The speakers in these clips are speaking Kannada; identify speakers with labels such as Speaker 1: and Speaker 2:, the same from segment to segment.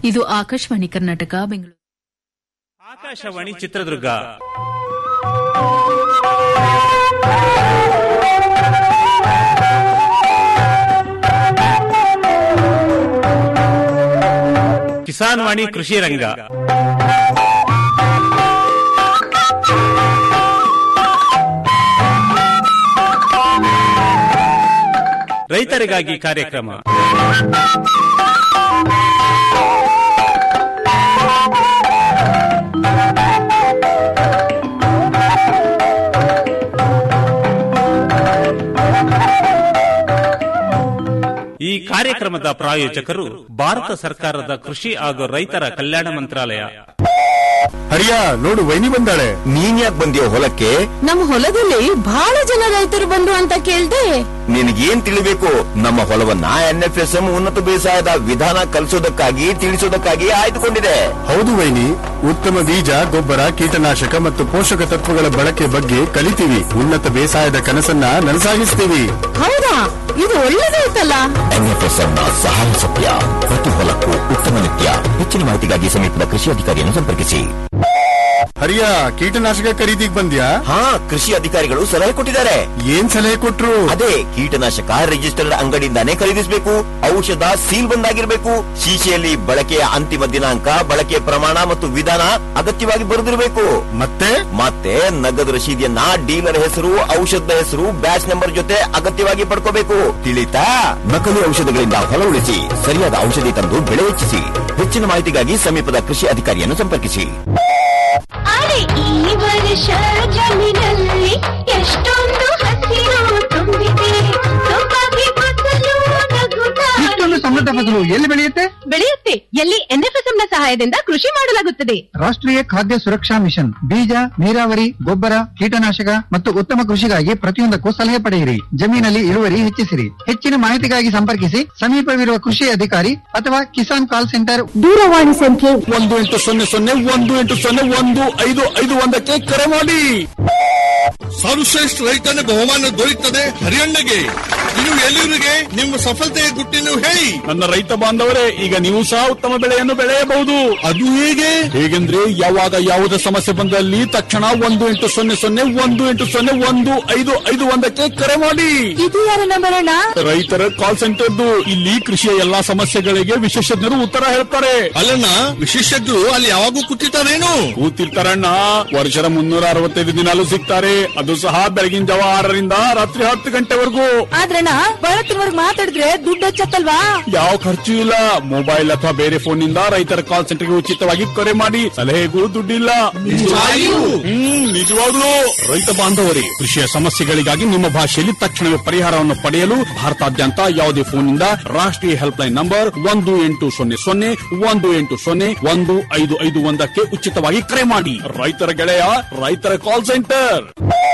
Speaker 1: ಇದು ಆಕಾಶವಾಣಿ ಕರ್ನಾಟಕ ಬೆಂಗಳೂರು
Speaker 2: ಆಕಾಶವಾಣಿ ಚಿತ್ರದುರ್ಗ ಕಿಸಾನ್ ವಾಣಿ ಕೃಷಿ ರಂಗ ರೈತರಿಗಾಗಿ ಕಾರ್ಯಕ್ರಮ ಈ ಕಾರ್ಯಕ್ರಮದ ಪ್ರಾಯೋಜಕರು ಭಾರತ ಸರ್ಕಾರದ ಕೃಷಿ ಹಾಗೂ ರೈತರ ಕಲ್ಯಾಣ ಮಂತ್ರಾಲಯ
Speaker 3: ಹರಿಯ ನೋಡು ವೈನಿ ಬಂದಾಳೆ
Speaker 4: ನೀನ್ ಯಾಕೆ ಬಂದಿಯೋ ಹೊಲಕ್ಕೆ
Speaker 5: ನಮ್ಮ ಹೊಲದಲ್ಲಿ ಬಹಳ ಜನ ರೈತರು ಬಂದ್ರು ಅಂತ ಕೇಳ್ದೆ
Speaker 4: ನಿನಗೇನ್ ತಿಳಿಬೇಕು ನಮ್ಮ ಹೊಲವನ್ನ ಎನ್ಎಫ್ಎಸ್ಎಂ ಉನ್ನತ ಬೇಸಾಯದ ವಿಧಾನ ಕಲಿಸೋದಕ್ಕಾಗಿ ತಿಳಿಸೋದಕ್ಕಾಗಿ ಆಯ್ದುಕೊಂಡಿದೆ
Speaker 3: ಹೌದು ವೈನಿ ಉತ್ತಮ ಬೀಜ ಗೊಬ್ಬರ ಕೀಟನಾಶಕ ಮತ್ತು ಪೋಷಕ ತತ್ವಗಳ ಬಳಕೆ ಬಗ್ಗೆ ಕಲಿತೀವಿ ಉನ್ನತ ಬೇಸಾಯದ ಕನಸನ್ನ ನನಸಾಗಿಸ್ತೀವಿ
Speaker 5: ಹೌದಾ ಇದು ಒಳ್ಳೇದಾಯ್ತಲ್ಲ
Speaker 4: ಎನ್ಎಫ್ಎಸ್ಎಂ ನ ಸಹಾಯ ಸತ್ಯ ಪ್ರತಿ ಹೊಲಕ್ಕೂ ಉತ್ತಮ ನಿತ್ಯ ಹೆಚ್ಚಿನ ಮಾಹಿತಿಗಾಗಿ ಸಮೀಪದ ಕೃಷಿ ಅಧಿಕಾರಿಯನ್ನು ಸಂಪರ್ಕಿಸಿ
Speaker 3: ಹರಿಯ ಕೀಟನಾಶಕ ಖರೀದಿಗ್ ಬಂದ್ಯಾ
Speaker 4: ಹಾ ಕೃಷಿ ಅಧಿಕಾರಿಗಳು ಸಲಹೆ ಕೊಟ್ಟಿದ್ದಾರೆ
Speaker 3: ಏನ್ ಸಲಹೆ ಕೊಟ್ರು
Speaker 4: ಅದೇ ಕೀಟನಾಶಕ ರಿಜಿಸ್ಟರ್ಡ್ ಅಂಗಡಿಯಿಂದಾನೇ ಖರೀದಿಸಬೇಕು ಔಷಧ ಸೀಲ್ ಬಂದಾಗಿರ್ಬೇಕು ಶೀಶೆಯಲ್ಲಿ ಬಳಕೆಯ ಅಂತಿಮ ದಿನಾಂಕ ಬಳಕೆಯ ಪ್ರಮಾಣ ಮತ್ತು ವಿಧಾನ ಅಗತ್ಯವಾಗಿ ಬರೆದಿರಬೇಕು
Speaker 3: ಮತ್ತೆ
Speaker 4: ಮತ್ತೆ ನಗದು ರಶೀದಿಯನ್ನ ಡೀಲರ್ ಹೆಸರು ಔಷಧದ ಹೆಸರು ಬ್ಯಾಚ್ ನಂಬರ್ ಜೊತೆ ಅಗತ್ಯವಾಗಿ ಪಡ್ಕೋಬೇಕು ತಿಳಿತಾ ನಕಲಿ ಔಷಧಗಳಿಂದ ಹೊಲ ಉಳಿಸಿ ಸರಿಯಾದ ಔಷಧಿ ತಂದು ಬೆಳೆ ಹೆಚ್ಚಿಸಿ ಹೆಚ್ಚಿನ ಮಾಹಿತಿಗಾಗಿ ಸಮೀಪದ ಕೃಷಿ ಅಧಿಕಾರಿಯನ್ನು ಸಂಪರ್ಕಿಸಿ
Speaker 6: ಅರೆ ಈ ವರ್ಷ ಜಮೀನಲ್ಲಿ ಎಷ್ಟೊಂದು ಹಸಿರು ತುಂಬಿದೆ ಸೊಬಗೆ ಫಸಲು ನಗುತ್ತಾ
Speaker 7: ಇಷ್ಟೊಂದು ಸಮೃದ್ಧ ಫಸಲು ಎಲ್ಲಿ ಬೆಳೆಯುತ್ತೆ
Speaker 5: ಬೆಳೆಯುತ್ತೆ ಎಲ್ಲಿ ಎನ್ಎಫ್ಎಸ್ಎಂ ನ ಸಹಾಯದಿಂದ ಕೃಷಿ ಮಾಡಲಾಗುತ್ತದೆ
Speaker 7: ರಾಷ್ಟ್ರೀಯ ಖಾದ್ಯ ಸುರಕ್ಷಾ ಮಿಷನ್ ಬೀಜ ನೀರಾವರಿ ಗೊಬ್ಬರ ಕೀಟನಾಶಕ ಮತ್ತು ಉತ್ತಮ ಕೃಷಿಗಾಗಿ ಪ್ರತಿಯೊಂದಕ್ಕೂ ಸಲಹೆ ಪಡೆಯಿರಿ ಜಮೀನಲ್ಲಿ ಇಳುವರಿ ಹೆಚ್ಚಿಸಿರಿ ಹೆಚ್ಚಿನ ಮಾಹಿತಿಗಾಗಿ ಸಂಪರ್ಕಿಸಿ ಸಮೀಪವಿರುವ ಕೃಷಿ ಅಧಿಕಾರಿ ಅಥವಾ ಕಿಸಾನ್ ಕಾಲ್ ಸೆಂಟರ್
Speaker 5: ದೂರವಾಣಿ ಸಂಖ್ಯೆ
Speaker 3: ಒಂದು ಎಂಟು ಸೊನ್ನೆ ಸೊನ್ನೆ ಒಂದು ಎಂಟು ಸೊನ್ನೆ ಒಂದು ಐದು ಐದು ಒಂದಕ್ಕೆ ಕರೆ ಮಾಡಿ
Speaker 8: ಸರ್ವಶ್ರೇಷ್ಠ ರೈತನ ಬಹುಮಾನ ದೊರೆಯುತ್ತದೆ ಹರಿಯಣ್ಣಗೆ ಇನ್ನು ಎಲ್ಲಿವರಿಗೆ ನಿಮ್ಮ ಸಫಲತೆಯ ಗುಟ್ಟಿನ ಹೇಳಿ
Speaker 3: ನನ್ನ ರೈತ ಬಾಂಧವರೇ ಈಗ ನೀವು ಸಹ ಉತ್ತಮ ಬೆಳೆಯನ್ನು ಬೆಳೆಯಬಹುದು
Speaker 8: ಅದು ಹೇಗೆ
Speaker 3: ಹೇಗೆಂದ್ರೆ ಯಾವಾಗ ಯಾವುದೇ ಸಮಸ್ಯೆ ಬಂದಲ್ಲಿ ತಕ್ಷಣ ಒಂದು ಎಂಟು ಸೊನ್ನೆ ಸೊನ್ನೆ ಒಂದು ಎಂಟು ಸೊನ್ನೆ ಒಂದು ಐದು ಐದು ಒಂದಕ್ಕೆ ಕರೆ ಮಾಡಿ
Speaker 5: ಇದು ಯಾರ ನಂಬರ್ ಅಣ್ಣ
Speaker 3: ರೈತರ ಕಾಲ್ ಸೆಂಟರ್ದು ಇಲ್ಲಿ ಕೃಷಿಯ ಎಲ್ಲಾ ಸಮಸ್ಯೆಗಳಿಗೆ ವಿಶೇಷಜ್ಞರು ಉತ್ತರ ಹೇಳ್ತಾರೆ
Speaker 8: ಅಲ್ಲಣ್ಣ ವಿಶೇಷಜ್ಞರು ಅಲ್ಲಿ ಯಾವಾಗೂ ಕೂತಿರ್ತಾರೇನು
Speaker 3: ಕೂತಿರ್ತಾರಣ್ಣ ವರ್ಷದ ಮುನ್ನೂರ ಅರವತ್ತೈದು ದಿನಾಲು ಸಿಗ್ತಾರೆ ಅದು ಸಹ ಬೆಳಗಿನ ಜಾವ ಆರರಿಂದ ರಾತ್ರಿ ಹತ್ತು ಗಂಟೆವರೆಗೂ
Speaker 5: ಆದ್ರಣ್ಣ ಬಳತ್ತಿನವರ್ಗ್ ಮಾತಾಡಿದ್ರೆ ದುಡ್ಡು ಹೆಚ್ಚತ್ತಲ್ವಾ
Speaker 3: ಯಾವ ಖರ್ಚು ಇಲ್ಲ ಮೊಬೈಲ್ ಅಥವಾ ಬೇರೆ ಫೋನ್ ನಿಂದ ರೈತರ ಕಾಲ್ ಸೆಂಟರ್ಗೆ ಉಚಿತವಾಗಿ ಕರೆ ಮಾಡಿ ಸಲಹೆಗೂ ದುಡ್ಡಿಲ್ಲ
Speaker 8: ನಿಜವಾಗಿಯೂ?
Speaker 3: ಹ್ಮ್ ನಿಜವಾಗ್ಲೂ ರೈತ ಬಾಂಧವರೇ ಕೃಷಿಯ ಸಮಸ್ಯೆಗಳಿಗಾಗಿ ನಿಮ್ಮ ಭಾಷೆಯಲ್ಲಿ ತಕ್ಷಣವೇ ಪರಿಹಾರವನ್ನು ಪಡೆಯಲು ಭಾರತಾದ್ಯಂತ ಯಾವುದೇ ಫೋನ್ನಿಂದ ರಾಷ್ಟ್ರೀಯ ಹೆಲ್ಪ್ ಲೈನ್ ನಂಬರ್ ಒಂದು ಎಂಟು ಸೊನ್ನೆ ಸೊನ್ನೆ ಒಂದು ಎಂಟು ಸೊನ್ನೆ ಒಂದು ಐದು ಐದು ಒಂದಕ್ಕೆ ಉಚಿತವಾಗಿ ಕರೆ ಮಾಡಿ ರೈತರ ಗೆಳೆಯ ರೈತರ ಕಾಲ್ ಸೆಂಟರ್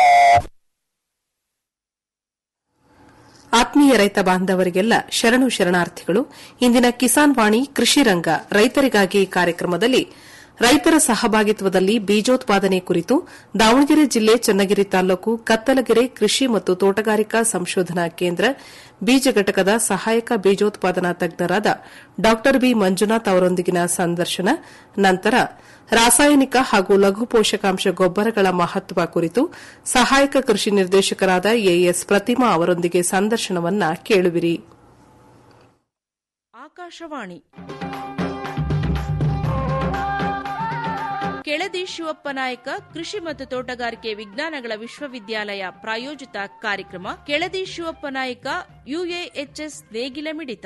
Speaker 9: ಆತ್ಮೀಯ ರೈತ ಬಾಂಧವರಿಗೆಲ್ಲ ಶರಣು ಶರಣಾರ್ಥಿಗಳು ಇಂದಿನ ಕಿಸಾನ್ ವಾಣಿ ಕೃಷಿ ರಂಗ ರೈತರಿಗಾಗಿ ಕಾರ್ಯಕ್ರಮದಲ್ಲಿ ರೈತರ ಸಹಭಾಗಿತ್ವದಲ್ಲಿ ಬೀಜೋತ್ಪಾದನೆ ಕುರಿತು ದಾವಣಗೆರೆ ಜಿಲ್ಲೆ ಚನ್ನಗಿರಿ ತಾಲೂಕು ಕತ್ತಲಗೆರೆ ಕೃಷಿ ಮತ್ತು ತೋಟಗಾರಿಕಾ ಸಂಶೋಧನಾ ಕೇಂದ್ರ ಬೀಜ ಘಟಕದ ಸಹಾಯಕ ಬೀಜೋತ್ಪಾದನಾ ತಜ್ಞರಾದ ಡಾ ಬಿ ಮಂಜುನಾಥ್ ಅವರೊಂದಿಗಿನ ಸಂದರ್ಶನ ನಂತರ ರಾಸಾಯನಿಕ ಹಾಗೂ ಲಘು ಪೋಷಕಾಂಶ ಗೊಬ್ಬರಗಳ ಮಹತ್ವ ಕುರಿತು ಸಹಾಯಕ ಕೃಷಿ ನಿರ್ದೇಶಕರಾದ ಎಎಸ್ ಪ್ರತಿಮಾ ಅವರೊಂದಿಗೆ ಸಂದರ್ಶನವನ್ನ ಕೇಳುವಿರಿ
Speaker 10: ಆಕಾಶವಾಣಿ ಕೆಳದಿ ಶಿವಪ್ಪ ನಾಯಕ ಕೃಷಿ ಮತ್ತು ತೋಟಗಾರಿಕೆ ವಿಜ್ಞಾನಗಳ ವಿಶ್ವವಿದ್ಯಾಲಯ ಪ್ರಾಯೋಜಿತ ಕಾರ್ಯಕ್ರಮ ಕೆಳದಿ ಶಿವಪ್ಪ ನಾಯಕ ಯುಎಎಚ್ಎಸ್ ನೇಗಿಲ ಮಿಡಿತ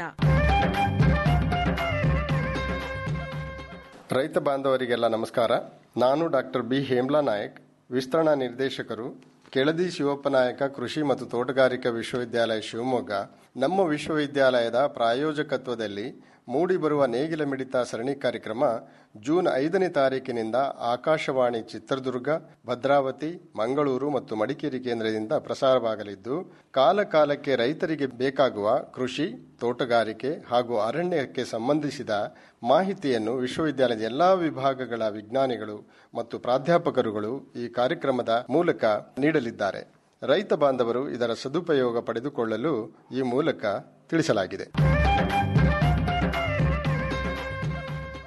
Speaker 11: ರೈತ ಬಾಂಧವರಿಗೆಲ್ಲ ನಮಸ್ಕಾರ ನಾನು ಡಾಕ್ಟರ್ ಬಿ ಹೇಮ್ಲಾ ನಾಯಕ್ ವಿಸ್ತರಣಾ ನಿರ್ದೇಶಕರು ಕೆಳದಿ ಶಿವಪ್ಪ ನಾಯಕ ಕೃಷಿ ಮತ್ತು ತೋಟಗಾರಿಕಾ ವಿಶ್ವವಿದ್ಯಾಲಯ ಶಿವಮೊಗ್ಗ ನಮ್ಮ ವಿಶ್ವವಿದ್ಯಾಲಯದ ಪ್ರಾಯೋಜಕತ್ವದಲ್ಲಿ ಮೂಡಿಬರುವ ನೇಗಿಲ ಮಿಡಿತ ಸರಣಿ ಕಾರ್ಯಕ್ರಮ ಜೂನ್ ಐದನೇ ತಾರೀಕಿನಿಂದ ಆಕಾಶವಾಣಿ ಚಿತ್ರದುರ್ಗ ಭದ್ರಾವತಿ ಮಂಗಳೂರು ಮತ್ತು ಮಡಿಕೇರಿ ಕೇಂದ್ರದಿಂದ ಪ್ರಸಾರವಾಗಲಿದ್ದು ಕಾಲ ಕಾಲಕ್ಕೆ ರೈತರಿಗೆ ಬೇಕಾಗುವ ಕೃಷಿ ತೋಟಗಾರಿಕೆ ಹಾಗೂ ಅರಣ್ಯಕ್ಕೆ ಸಂಬಂಧಿಸಿದ ಮಾಹಿತಿಯನ್ನು ವಿಶ್ವವಿದ್ಯಾಲಯದ ಎಲ್ಲಾ ವಿಭಾಗಗಳ ವಿಜ್ಞಾನಿಗಳು ಮತ್ತು ಪ್ರಾಧ್ಯಾಪಕರುಗಳು ಈ ಕಾರ್ಯಕ್ರಮದ ಮೂಲಕ ನೀಡಲಿದ್ದಾರೆ ರೈತ ಬಾಂಧವರು ಇದರ ಸದುಪಯೋಗ ಪಡೆದುಕೊಳ್ಳಲು ಈ ಮೂಲಕ ತಿಳಿಸಲಾಗಿದೆ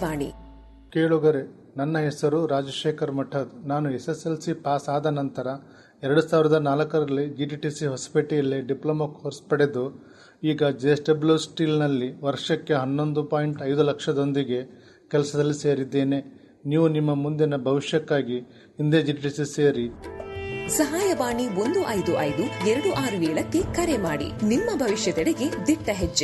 Speaker 12: ಸಹಾಯವಾಣಿ
Speaker 13: ಕೇಳುಗರೆ ನನ್ನ ಹೆಸರು ರಾಜಶೇಖರ್ ಮಠದ್ ನಾನು ಎಸ್ಎಸ್ಎಲ್ಸಿ ಪಾಸ್ ಆದ ನಂತರ ಎರಡು ಸಾವಿರದ ನಾಲ್ಕರಲ್ಲಿ ಜಿಟಿಟಿಸಿ ಹೊಸಪೇಟೆಯಲ್ಲಿ ಡಿಪ್ಲೊಮಾ ಕೋರ್ಸ್ ಪಡೆದು ಈಗ ಜೆಎಸ್ಡಬ್ಲ್ಯೂ ಸ್ಟೀಲ್ನಲ್ಲಿ ವರ್ಷಕ್ಕೆ ಹನ್ನೊಂದು ಪಾಯಿಂಟ್ ಐದು ಲಕ್ಷದೊಂದಿಗೆ ಕೆಲಸದಲ್ಲಿ ಸೇರಿದ್ದೇನೆ ನೀವು ನಿಮ್ಮ ಮುಂದಿನ ಭವಿಷ್ಯಕ್ಕಾಗಿ ಹಿಂದೆ ಜಿಟಿಟಿಸಿ ಸೇರಿ
Speaker 12: ಸಹಾಯವಾಣಿ ಒಂದು ಐದು ಐದು ಎರಡು ಆರು ಏಳಕ್ಕೆ ಕರೆ ಮಾಡಿ ನಿಮ್ಮ ಭವಿಷ್ಯದೆಡೆಗೆ ದಿಟ್ಟ ಹೆಜ್ಜೆ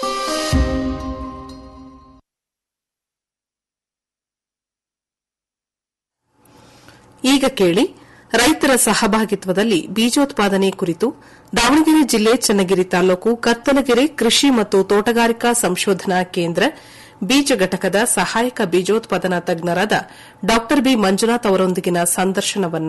Speaker 9: ಈಗ ಕೇಳಿ ರೈತರ ಸಹಭಾಗಿತ್ವದಲ್ಲಿ ಬೀಜೋತ್ಪಾದನೆ ಕುರಿತು ದಾವಣಗೆರೆ ಜಿಲ್ಲೆ ಚನ್ನಗಿರಿ ತಾಲೂಕು ಕತ್ತಲಗೆರೆ ಕೃಷಿ ಮತ್ತು ತೋಟಗಾರಿಕಾ ಸಂಶೋಧನಾ ಕೇಂದ್ರ ಬೀಜ ಘಟಕದ ಸಹಾಯಕ ಬೀಜೋತ್ಪಾದನಾ ತಜ್ಞರಾದ ಡಾ ಬಿ ಮಂಜುನಾಥ್ ಅವರೊಂದಿಗಿನ ಸಂದರ್ಶನವನ್ನ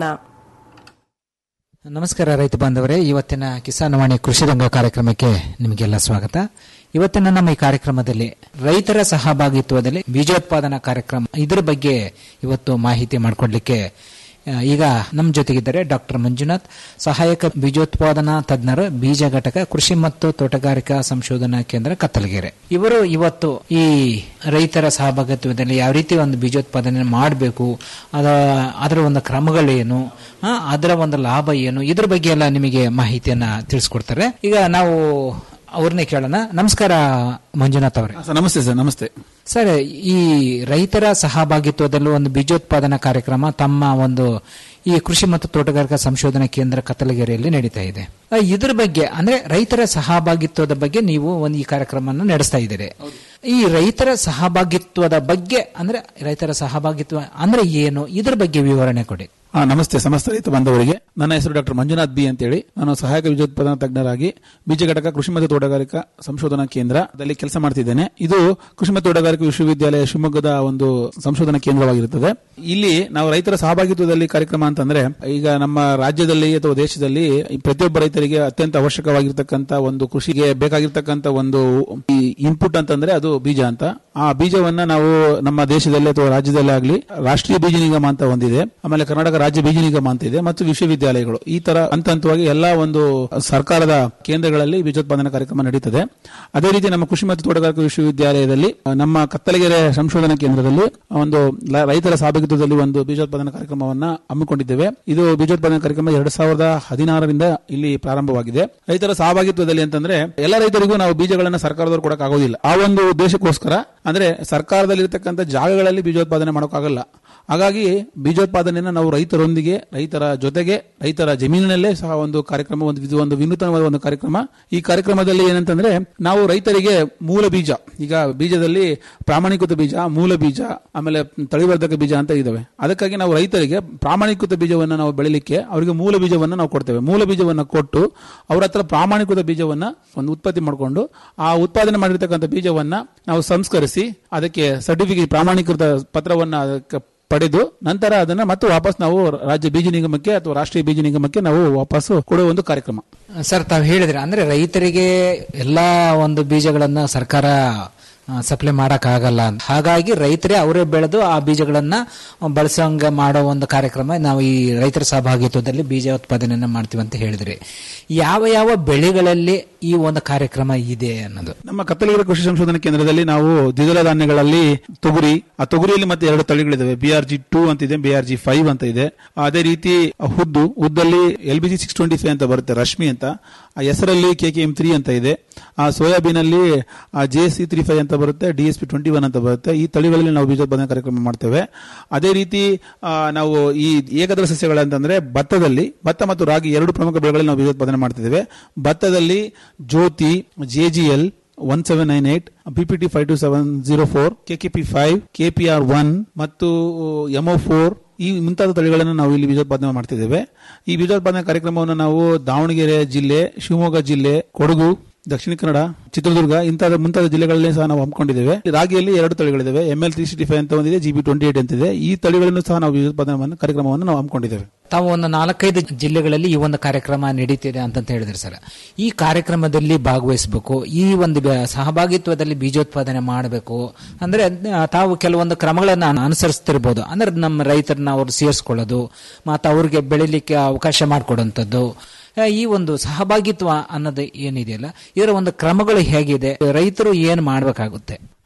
Speaker 14: ನಮಸ್ಕಾರ ರೈತ ಬಾಂಧವರೇ ಇವತ್ತಿನ ಕಿಸಾನ್ ವಾಣಿ ಕೃಷಿ ರಂಗ ಕಾರ್ಯಕ್ರಮಕ್ಕೆ ನಿಮಗೆಲ್ಲ ಸ್ವಾಗತ ಇವತ್ತಿನ ನಮ್ಮ ಈ ಕಾರ್ಯಕ್ರಮದಲ್ಲಿ ರೈತರ ಸಹಭಾಗಿತ್ವದಲ್ಲಿ ಬೀಜೋತ್ಪಾದನಾ ಕಾರ್ಯಕ್ರಮ ಇದರ ಬಗ್ಗೆ ಇವತ್ತು ಮಾಹಿತಿ ಮಾಡಿಕೊಡ್ಲಿಕ್ಕೆ ಆ, ಈಗ ನಮ್ಮ ಜೊತೆಗಿದ್ದಾರೆ ಡಾಕ್ಟರ್ ಮಂಜುನಾಥ್ ಸಹಾಯಕ ಬೀಜೋತ್ಪಾದನಾ ತಜ್ಞರು ಬೀಜ ಘಟಕ ಕೃಷಿ ಮತ್ತು ತೋಟಗಾರಿಕಾ ಸಂಶೋಧನಾ ಕೇಂದ್ರ ಕತ್ತಲಗೆರೆ ಇವರು ಇವತ್ತು ಈ ರೈತರ ಸಹಭಾಗಿತ್ವದಲ್ಲಿ ಯಾವ ರೀತಿ ಒಂದು ಬೀಜೋತ್ಪಾದನೆ ಮಾಡಬೇಕು ಅದ ಅದರ ಒಂದು ಕ್ರಮಗಳೇನು ಆ, ಅದರ ಒಂದು ಲಾಭ ಏನು ಇದ್ರ ಬಗ್ಗೆ ಎಲ್ಲ ನಿಮಗೆ ಮಾಹಿತಿಯನ್ನ ತಿಳಿಸ್ಕೊಡ್ತಾರೆ ಈಗ ನಾವು ಅವ್ರನ್ನೇ ಕೇಳೋಣ ನಮಸ್ಕಾರ ಮಂಜುನಾಥ್ ಅವರೇ
Speaker 3: ಸರ್ ನಮಸ್ತೆ ಸರ್ ನಮಸ್ತೆ
Speaker 14: ಸರ್ ಈ ರೈತರ ಸಹಭಾಗಿತ್ವದಲ್ಲೂ ಒಂದು ಬೀಜೋತ್ಪಾದನಾ ಕಾರ್ಯಕ್ರಮ ತಮ್ಮ ಒಂದು ಈ ಕೃಷಿ ಮತ್ತು ತೋಟಗಾರಿಕಾ ಸಂಶೋಧನಾ ಕೇಂದ್ರ ಕತ್ತಲಗೆರೆಯಲ್ಲಿ ನಡೀತಾ ಇದೆ ಆ, ಇದ್ರ ಬಗ್ಗೆ ಅಂದ್ರೆ ರೈತರ ಸಹಭಾಗಿತ್ವದ ಬಗ್ಗೆ ನೀವು ಒಂದು ಈ ಕಾರ್ಯಕ್ರಮವನ್ನು ನಡೆಸ್ತಾ ಇದ್ದೀರಿ ಈ ರೈತರ ಸಹಭಾಗಿತ್ವದ ಬಗ್ಗೆ ಅಂದ್ರೆ ರೈತರ ಸಹಭಾಗಿತ್ವ ಅಂದ್ರೆ ಏನು ಇದ್ರ ಬಗ್ಗೆ ವಿವರಣೆ ಕೊಡಿ
Speaker 15: ಆ, ನಮಸ್ತೆ ಸಮಸ್ತ ರೈತ ಬಾಂಧವರಿಗೆ ನನ್ನ ಹೆಸರು ಡಾಕ್ಟರ್ ಮಂಜುನಾಥ್ ಬಿ ಅಂತೇಳಿ ನಾನು ಸಹಾಯಕ ಬೀಜೋತ್ಪಾದನಾ ತಜ್ಞರಾಗಿ ಬೀಜ ಘಟಕ ಕೃಷಿ ಮತ್ತು ತೋಟಗಾರಿಕಾ ಸಂಶೋಧನಾ ಕೇಂದ್ರದಲ್ಲಿ ಕೆಲಸ ಮಾಡ್ತಿದ್ದೇನೆ ಇದು ಕೃಷಿ ಮತ್ತು ತೋಟಗಾರಿಕಾ ವಿಶ್ವವಿದ್ಯಾಲಯ ಶಿವಮೊಗ್ಗದ ಒಂದು ಸಂಶೋಧನಾ ಕೇಂದ್ರವಾಗಿರುತ್ತದೆ ಇಲ್ಲಿ ನಾವು ರೈತರ ಸಹಭಾಗಿತ್ವದಲ್ಲಿ ಕಾರ್ಯಕ್ರಮ ಅಂತಂದ್ರೆ ಈಗ ನಮ್ಮ ರಾಜ್ಯದಲ್ಲಿ ಅಥವಾ ದೇಶದಲ್ಲಿ ಈ ಪ್ರತಿಯೊಬ್ಬ ರೈತರಿಗೆ ಅತ್ಯಂತ ಅವಶ್ಯಕವಾಗಿರ್ತಕ್ಕಂಥ ಒಂದು ಕೃಷಿಗೆ ಬೇಕಾಗಿರ್ತಕ್ಕಂಥ ಒಂದು ಇನ್ಪುಟ್ ಅಂತಂದ್ರೆ ಅದು ಬೀಜ ಅಂತ ಆ ಬೀಜವನ್ನ ನಾವು ನಮ್ಮ ದೇಶದಲ್ಲಿ ಅಥವಾ ರಾಜ್ಯದಲ್ಲೇ ಆಗಲಿ ರಾಷ್ಟ್ರೀಯ ಬೀಜ ನಿಗಮ ಅಂತ ಒಂದಿದೆ ಆಮೇಲೆ ಕರ್ನಾಟಕ ರಾಜ್ಯ ಬೀಜ ನಿಗಮ ಅಂತ ಇದೆ ಮತ್ತು ವಿಶ್ವವಿದ್ಯಾಲಯಗಳು ಈ ತರ ಹಂತ ಹಂತವಾಗಿ ಎಲ್ಲಾ ಒಂದು ಸರ್ಕಾರದ ಕೇಂದ್ರಗಳಲ್ಲಿ ಬೀಜೋತ್ಪಾದನಾ ಕಾರ್ಯಕ್ರಮ ನಡೀತದೆ ಅದೇ ರೀತಿ ನಮ್ಮ ಕೃಷಿ ಮತ್ತು ತೋಟಗಾರಿಕಾ ವಿಶ್ವವಿದ್ಯಾಲಯದಲ್ಲಿ ಆ, ನಮ್ಮ ಕತ್ತಲಗೆರೆ ಸಂಶೋಧನಾ ಕೇಂದ್ರದಲ್ಲಿ ಒಂದು ಲ- ರೈತರ ಸಹಭಾಗಿತ್ವದಲ್ಲಿ ಒಂದು ಬೀಜೋತ್ಪಾದನಾ ಕಾರ್ಯಕ್ರಮವನ್ನ ಹಮ್ಮಿಕೊಂಡಿದ್ದೇವೆ ಇದು ಬೀಜೋತ್ಪಾದನಾ ಕಾರ್ಯಕ್ರಮ ಎರಡ್ ಸಾವಿರದ ಹದಿನಾರರಿಂದ ಇಲ್ಲಿ ಪ್ರಾರಂಭವಾಗಿದೆ ರೈತರ ಸಹಭಾಗಿತ್ವದಲ್ಲಿ ಅಂತಂದ್ರೆ ಎಲ್ಲ ರೈತರಿಗೂ ನಾವು ಬೀಜಗಳನ್ನ ಸರ್ಕಾರದವರು ಕೊಡಕ್ ಆಗೋದಿಲ್ಲ ಆ ಒಂದು ಉದ್ದೇಶಕ್ಕೋಸ್ಕರ ಅಂದ್ರೆ ಸರ್ಕಾರದಲ್ಲಿರ್ತಕ್ಕಂಥ ಜಾಗಗಳಲ್ಲಿ ಬೀಜೋತ್ಪಾದನೆ ಮಾಡೋಕ್ಕಾಗಲ್ಲ ಹಾಗಾಗಿ ಬೀಜೋತ್ಪಾದನೆಯನ್ನು ನಾವು ರೈತರೊಂದಿಗೆ ರೈತರ ಜೊತೆಗೆ ರೈತರ ಜಮೀನಿನಲ್ಲೇ ಸಹ ಒಂದು ಕಾರ್ಯಕ್ರಮ ಒಂದು ಇದು ಒಂದು ವಿನೂತನವಾದ ಒಂದು ಕಾರ್ಯಕ್ರಮ ಈ ಕಾರ್ಯಕ್ರಮದಲ್ಲಿ ಏನಂತಂದ್ರೆ ನಾವು ರೈತರಿಗೆ ಮೂಲ ಬೀಜ ಈಗ ಬೀಜದಲ್ಲಿ ಪ್ರಾಮಾಣಿಕೃತ ಬೀಜ ಮೂಲ ಬೀಜ ಆಮೇಲೆ ತಳಿವರ್ಧಕ ಬೀಜ ಅಂತ ಇದಾವೆ ಅದಕ್ಕಾಗಿ ನಾವು ರೈತರಿಗೆ ಪ್ರಾಮಾಣಿಕೃತ ಬೀಜವನ್ನು ನಾವು ಬೆಳಿಲಿಕ್ಕೆ ಅವರಿಗೆ ಮೂಲ ಬೀಜವನ್ನು ನಾವು ಕೊಡ್ತೇವೆ ಮೂಲ ಬೀಜವನ್ನು ಕೊಟ್ಟು ಅವ್ರ ಹತ್ರ ಪ್ರಾಮಾಣಿಕೃತ ಬೀಜವನ್ನ ಒಂದು ಉತ್ಪತ್ತಿ ಮಾಡಿಕೊಂಡು ಆ ಉತ್ಪಾದನೆ ಮಾಡಿರ್ತಕ್ಕಂಥ ಬೀಜವನ್ನ ನಾವು ಸಂಸ್ಕರಿಸಿ ಅದಕ್ಕೆ ಸರ್ಟಿಫಿಕೇಟ್ ಪ್ರಾಮಾಣೀಕೃತ ಪತ್ರವನ್ನ ಅದಕ್ಕೆ ಪಡೆದು ನಂತರ ಅದನ್ನ ಮತ್ತೆ ವಾಪಸ್ ನಾವು ರಾಜ್ಯ ಬೀಜ ನಿಗಮಕ್ಕೆ ಅಥವಾ ರಾಷ್ಟ್ರೀಯ ಬೀಜ ನಿಗಮಕ್ಕೆ ನಾವು ವಾಪಸ್ ಕೊಡುವ ಒಂದು ಕಾರ್ಯಕ್ರಮ
Speaker 14: ಸರ್ ತಾವು ಹೇಳಿದ್ರೆ ಅಂದ್ರೆ ರೈತರಿಗೆ ಎಲ್ಲಾ ಒಂದು ಬೀಜಗಳನ್ನ ಸರ್ಕಾರ ಸಪ್ಲೈ ಆಗಲ್ಲ ಅಂತ ಹಾಗಾಗಿ ರೈತರೇ ಅವರೇ ಬೆಳೆದು ಆ ಬೀಜಗಳನ್ನ ಬಳಸಂಗ ಮಾಡೋ ಒಂದು ಕಾರ್ಯಕ್ರಮ ನಾವು ಈ ರೈತರ ಸಹಭಾಗಿತ್ವದಲ್ಲಿ ಬೀಜ ಉತ್ಪಾದನೆಯನ್ನ ಮಾಡ್ತೀವಿ ಅಂತ ಹೇಳಿದ್ರಿ ಯಾವ ಯಾವ ಬೆಳೆಗಳಲ್ಲಿ ಈ ಒಂದು ಕಾರ್ಯಕ್ರಮ ಇದೆ ಅನ್ನೋದು
Speaker 15: ನಮ್ಮ ಕತ್ತಲಗಿರಿ ಕೃಷಿ ಸಂಶೋಧನಾ ಕೇಂದ್ರದಲ್ಲಿ ನಾವು ದ್ವಿದಳ ಧಾನ್ಯಗಳಲ್ಲಿ ತೊಗರಿ ಆ ತೊಗರಿಯಲ್ಲಿ ಮತ್ತೆ ಎರಡು ತಳಿಗಳಿದಾವೆ ಬಿ ಆರ್ ಜಿ ಟೂ ಅಂತ ಇದೆ ಬಿ ಆರ್ ಜಿ ಫೈವ್ ಅಂತ ಇದೆ ಅದೇ ರೀತಿ ಹುದ್ದು ಹುದ್ದಲ್ಲಿ L B G six twenty five ಅಂತ ಬರುತ್ತೆ ರಶ್ಮಿ ಅಂತ ಆ ಹೆಸರಲ್ಲಿ ಕೆ ಕೆ ಎಂ ತ್ರೀ ಅಂತ ಇದೆ ಆ ಸೋಯಾಬೀನ್ ಅಲ್ಲಿ ಜೆ ಸಿ ತ್ರೀ ಫೈವ್ ಅಂತ ಬರುತ್ತೆ D S P twenty one ಅಂತ ಬರುತ್ತೆ ಈ ತಳಿಗಳಲ್ಲಿ ನಾವು ಬೀಜೋತ್ಪಾದನೆ ಕಾರ್ಯಕ್ರಮ ಮಾಡ್ತೇವೆ ಅದೇ ರೀತಿ ಆ, ನಾವು ಈ ಏಕದಳ ಸಸ್ಯಗಳಂತಂದ್ರೆ ಭತ್ತದಲ್ಲಿ ಭತ್ತ ಮತ್ತು ರಾಗಿ ಎರಡು ಪ್ರಮುಖ ಬೆಳೆಗಳಲ್ಲಿ ನಾವು ಬೀಜೋತ್ಪಾದನೆ ಮಾಡ್ತಿದ್ದೇವೆ ಭತ್ತದಲ್ಲಿ Jyoti JGL one seven nine eight BPT five two seven zero four KKP five KPR one ಮತ್ತು ಎಮ್ಒ ಫೋರ್ ಈ ಮುಂತಾದ ತಳಿಗಳನ್ನು ನಾವು ಇಲ್ಲಿ ಬೀಜೋತ್ಪಾದನೆ ಮಾಡ್ತಿದ್ದೇವೆ ಈ ಬೀಜೋತ್ಪಾದನೆ ಕಾರ್ಯಕ್ರಮವನ್ನು ನಾವು ದಾವಣಗೆರೆ ಜಿಲ್ಲೆ ಶಿವಮೊಗ್ಗ ಜಿಲ್ಲೆ ಕೊಡಗು ದಕ್ಷಿಣ ಕನ್ನಡ ಚಿತ್ರದುರ್ಗ ಇಂತಹ ಮುಂತಾದ ಜಿಲ್ಲೆಗಳಲ್ಲಿ ಸಹ ನಾವು ಹಮ್ಮಿಕೊಂಡಿದ್ದೇವೆ ರಾಗಿಯಲ್ಲಿ ಎರಡು ತಳಿಗಳಿದ್ದಾವೆ M L three sixty five ಅಂತ ಒಂದಿದೆ ಜಿ ಬಿ ಟ್ವೆಂಟಿ ಏಟ್ ಅಂತಿದೆ ಈ ತಳಿಗಳನ್ನು ಸಹ ನಾವು ಬೀಜೋತ್ಪಾದನೆ ಕಾರ್ಯಕ್ರಮವನ್ನು ನಾವು ಹಮ್ಮಿಕೊಂಡಿದ್ದೇವೆ
Speaker 14: ತಾವು ಒಂದು ನಾಲ್ಕೈದು ಜಿಲ್ಲೆಗಳಲ್ಲಿ ಈ ಒಂದು ಕಾರ್ಯಕ್ರಮ ನಡೀತಿದೆ ಅಂತ ಹೇಳಿದ್ರಿ ಸರ್ ಈ ಕಾರ್ಯಕ್ರಮದಲ್ಲಿ ಭಾಗವಹಿಸಬೇಕು ಈ ಒಂದು ಬ- ಸಹಭಾಗಿತ್ವದಲ್ಲಿ ಬೀಜೋತ್ಪಾದನೆ ಮಾಡಬೇಕು ಅಂದ್ರೆ ಆ, ತಾವು ಕೆಲವೊಂದು ಕ್ರಮಗಳನ್ನು ಅನುಸರಿಸ್ತಿರ್ಬೋದು ಅಂದ್ರೆ ನಮ್ಮ ರೈತರನ್ನ ಅವ್ರು ಸೇರಿಸ್ಕೊಳ್ಳೋದು ಮತ್ತು ಅವ್ರಿಗೆ ಬೆಳಿಲಿಕ್ಕೆ ಅವಕಾಶ ಮಾಡಿಕೊಡುವಂಥದ್ದು ಆ, ಈ ಒಂದು ಸಹಭಾಗಿತ್ವ ಅನ್ನೋದು ಏನಿದೆಯಲ್ಲ ಇದರ ಒಂದು ಕ್ರಮಗಳು ಹೇಗಿದೆ ರೈತರು ಏನು ಮಾಡಬೇಕಾಗುತ್ತೆ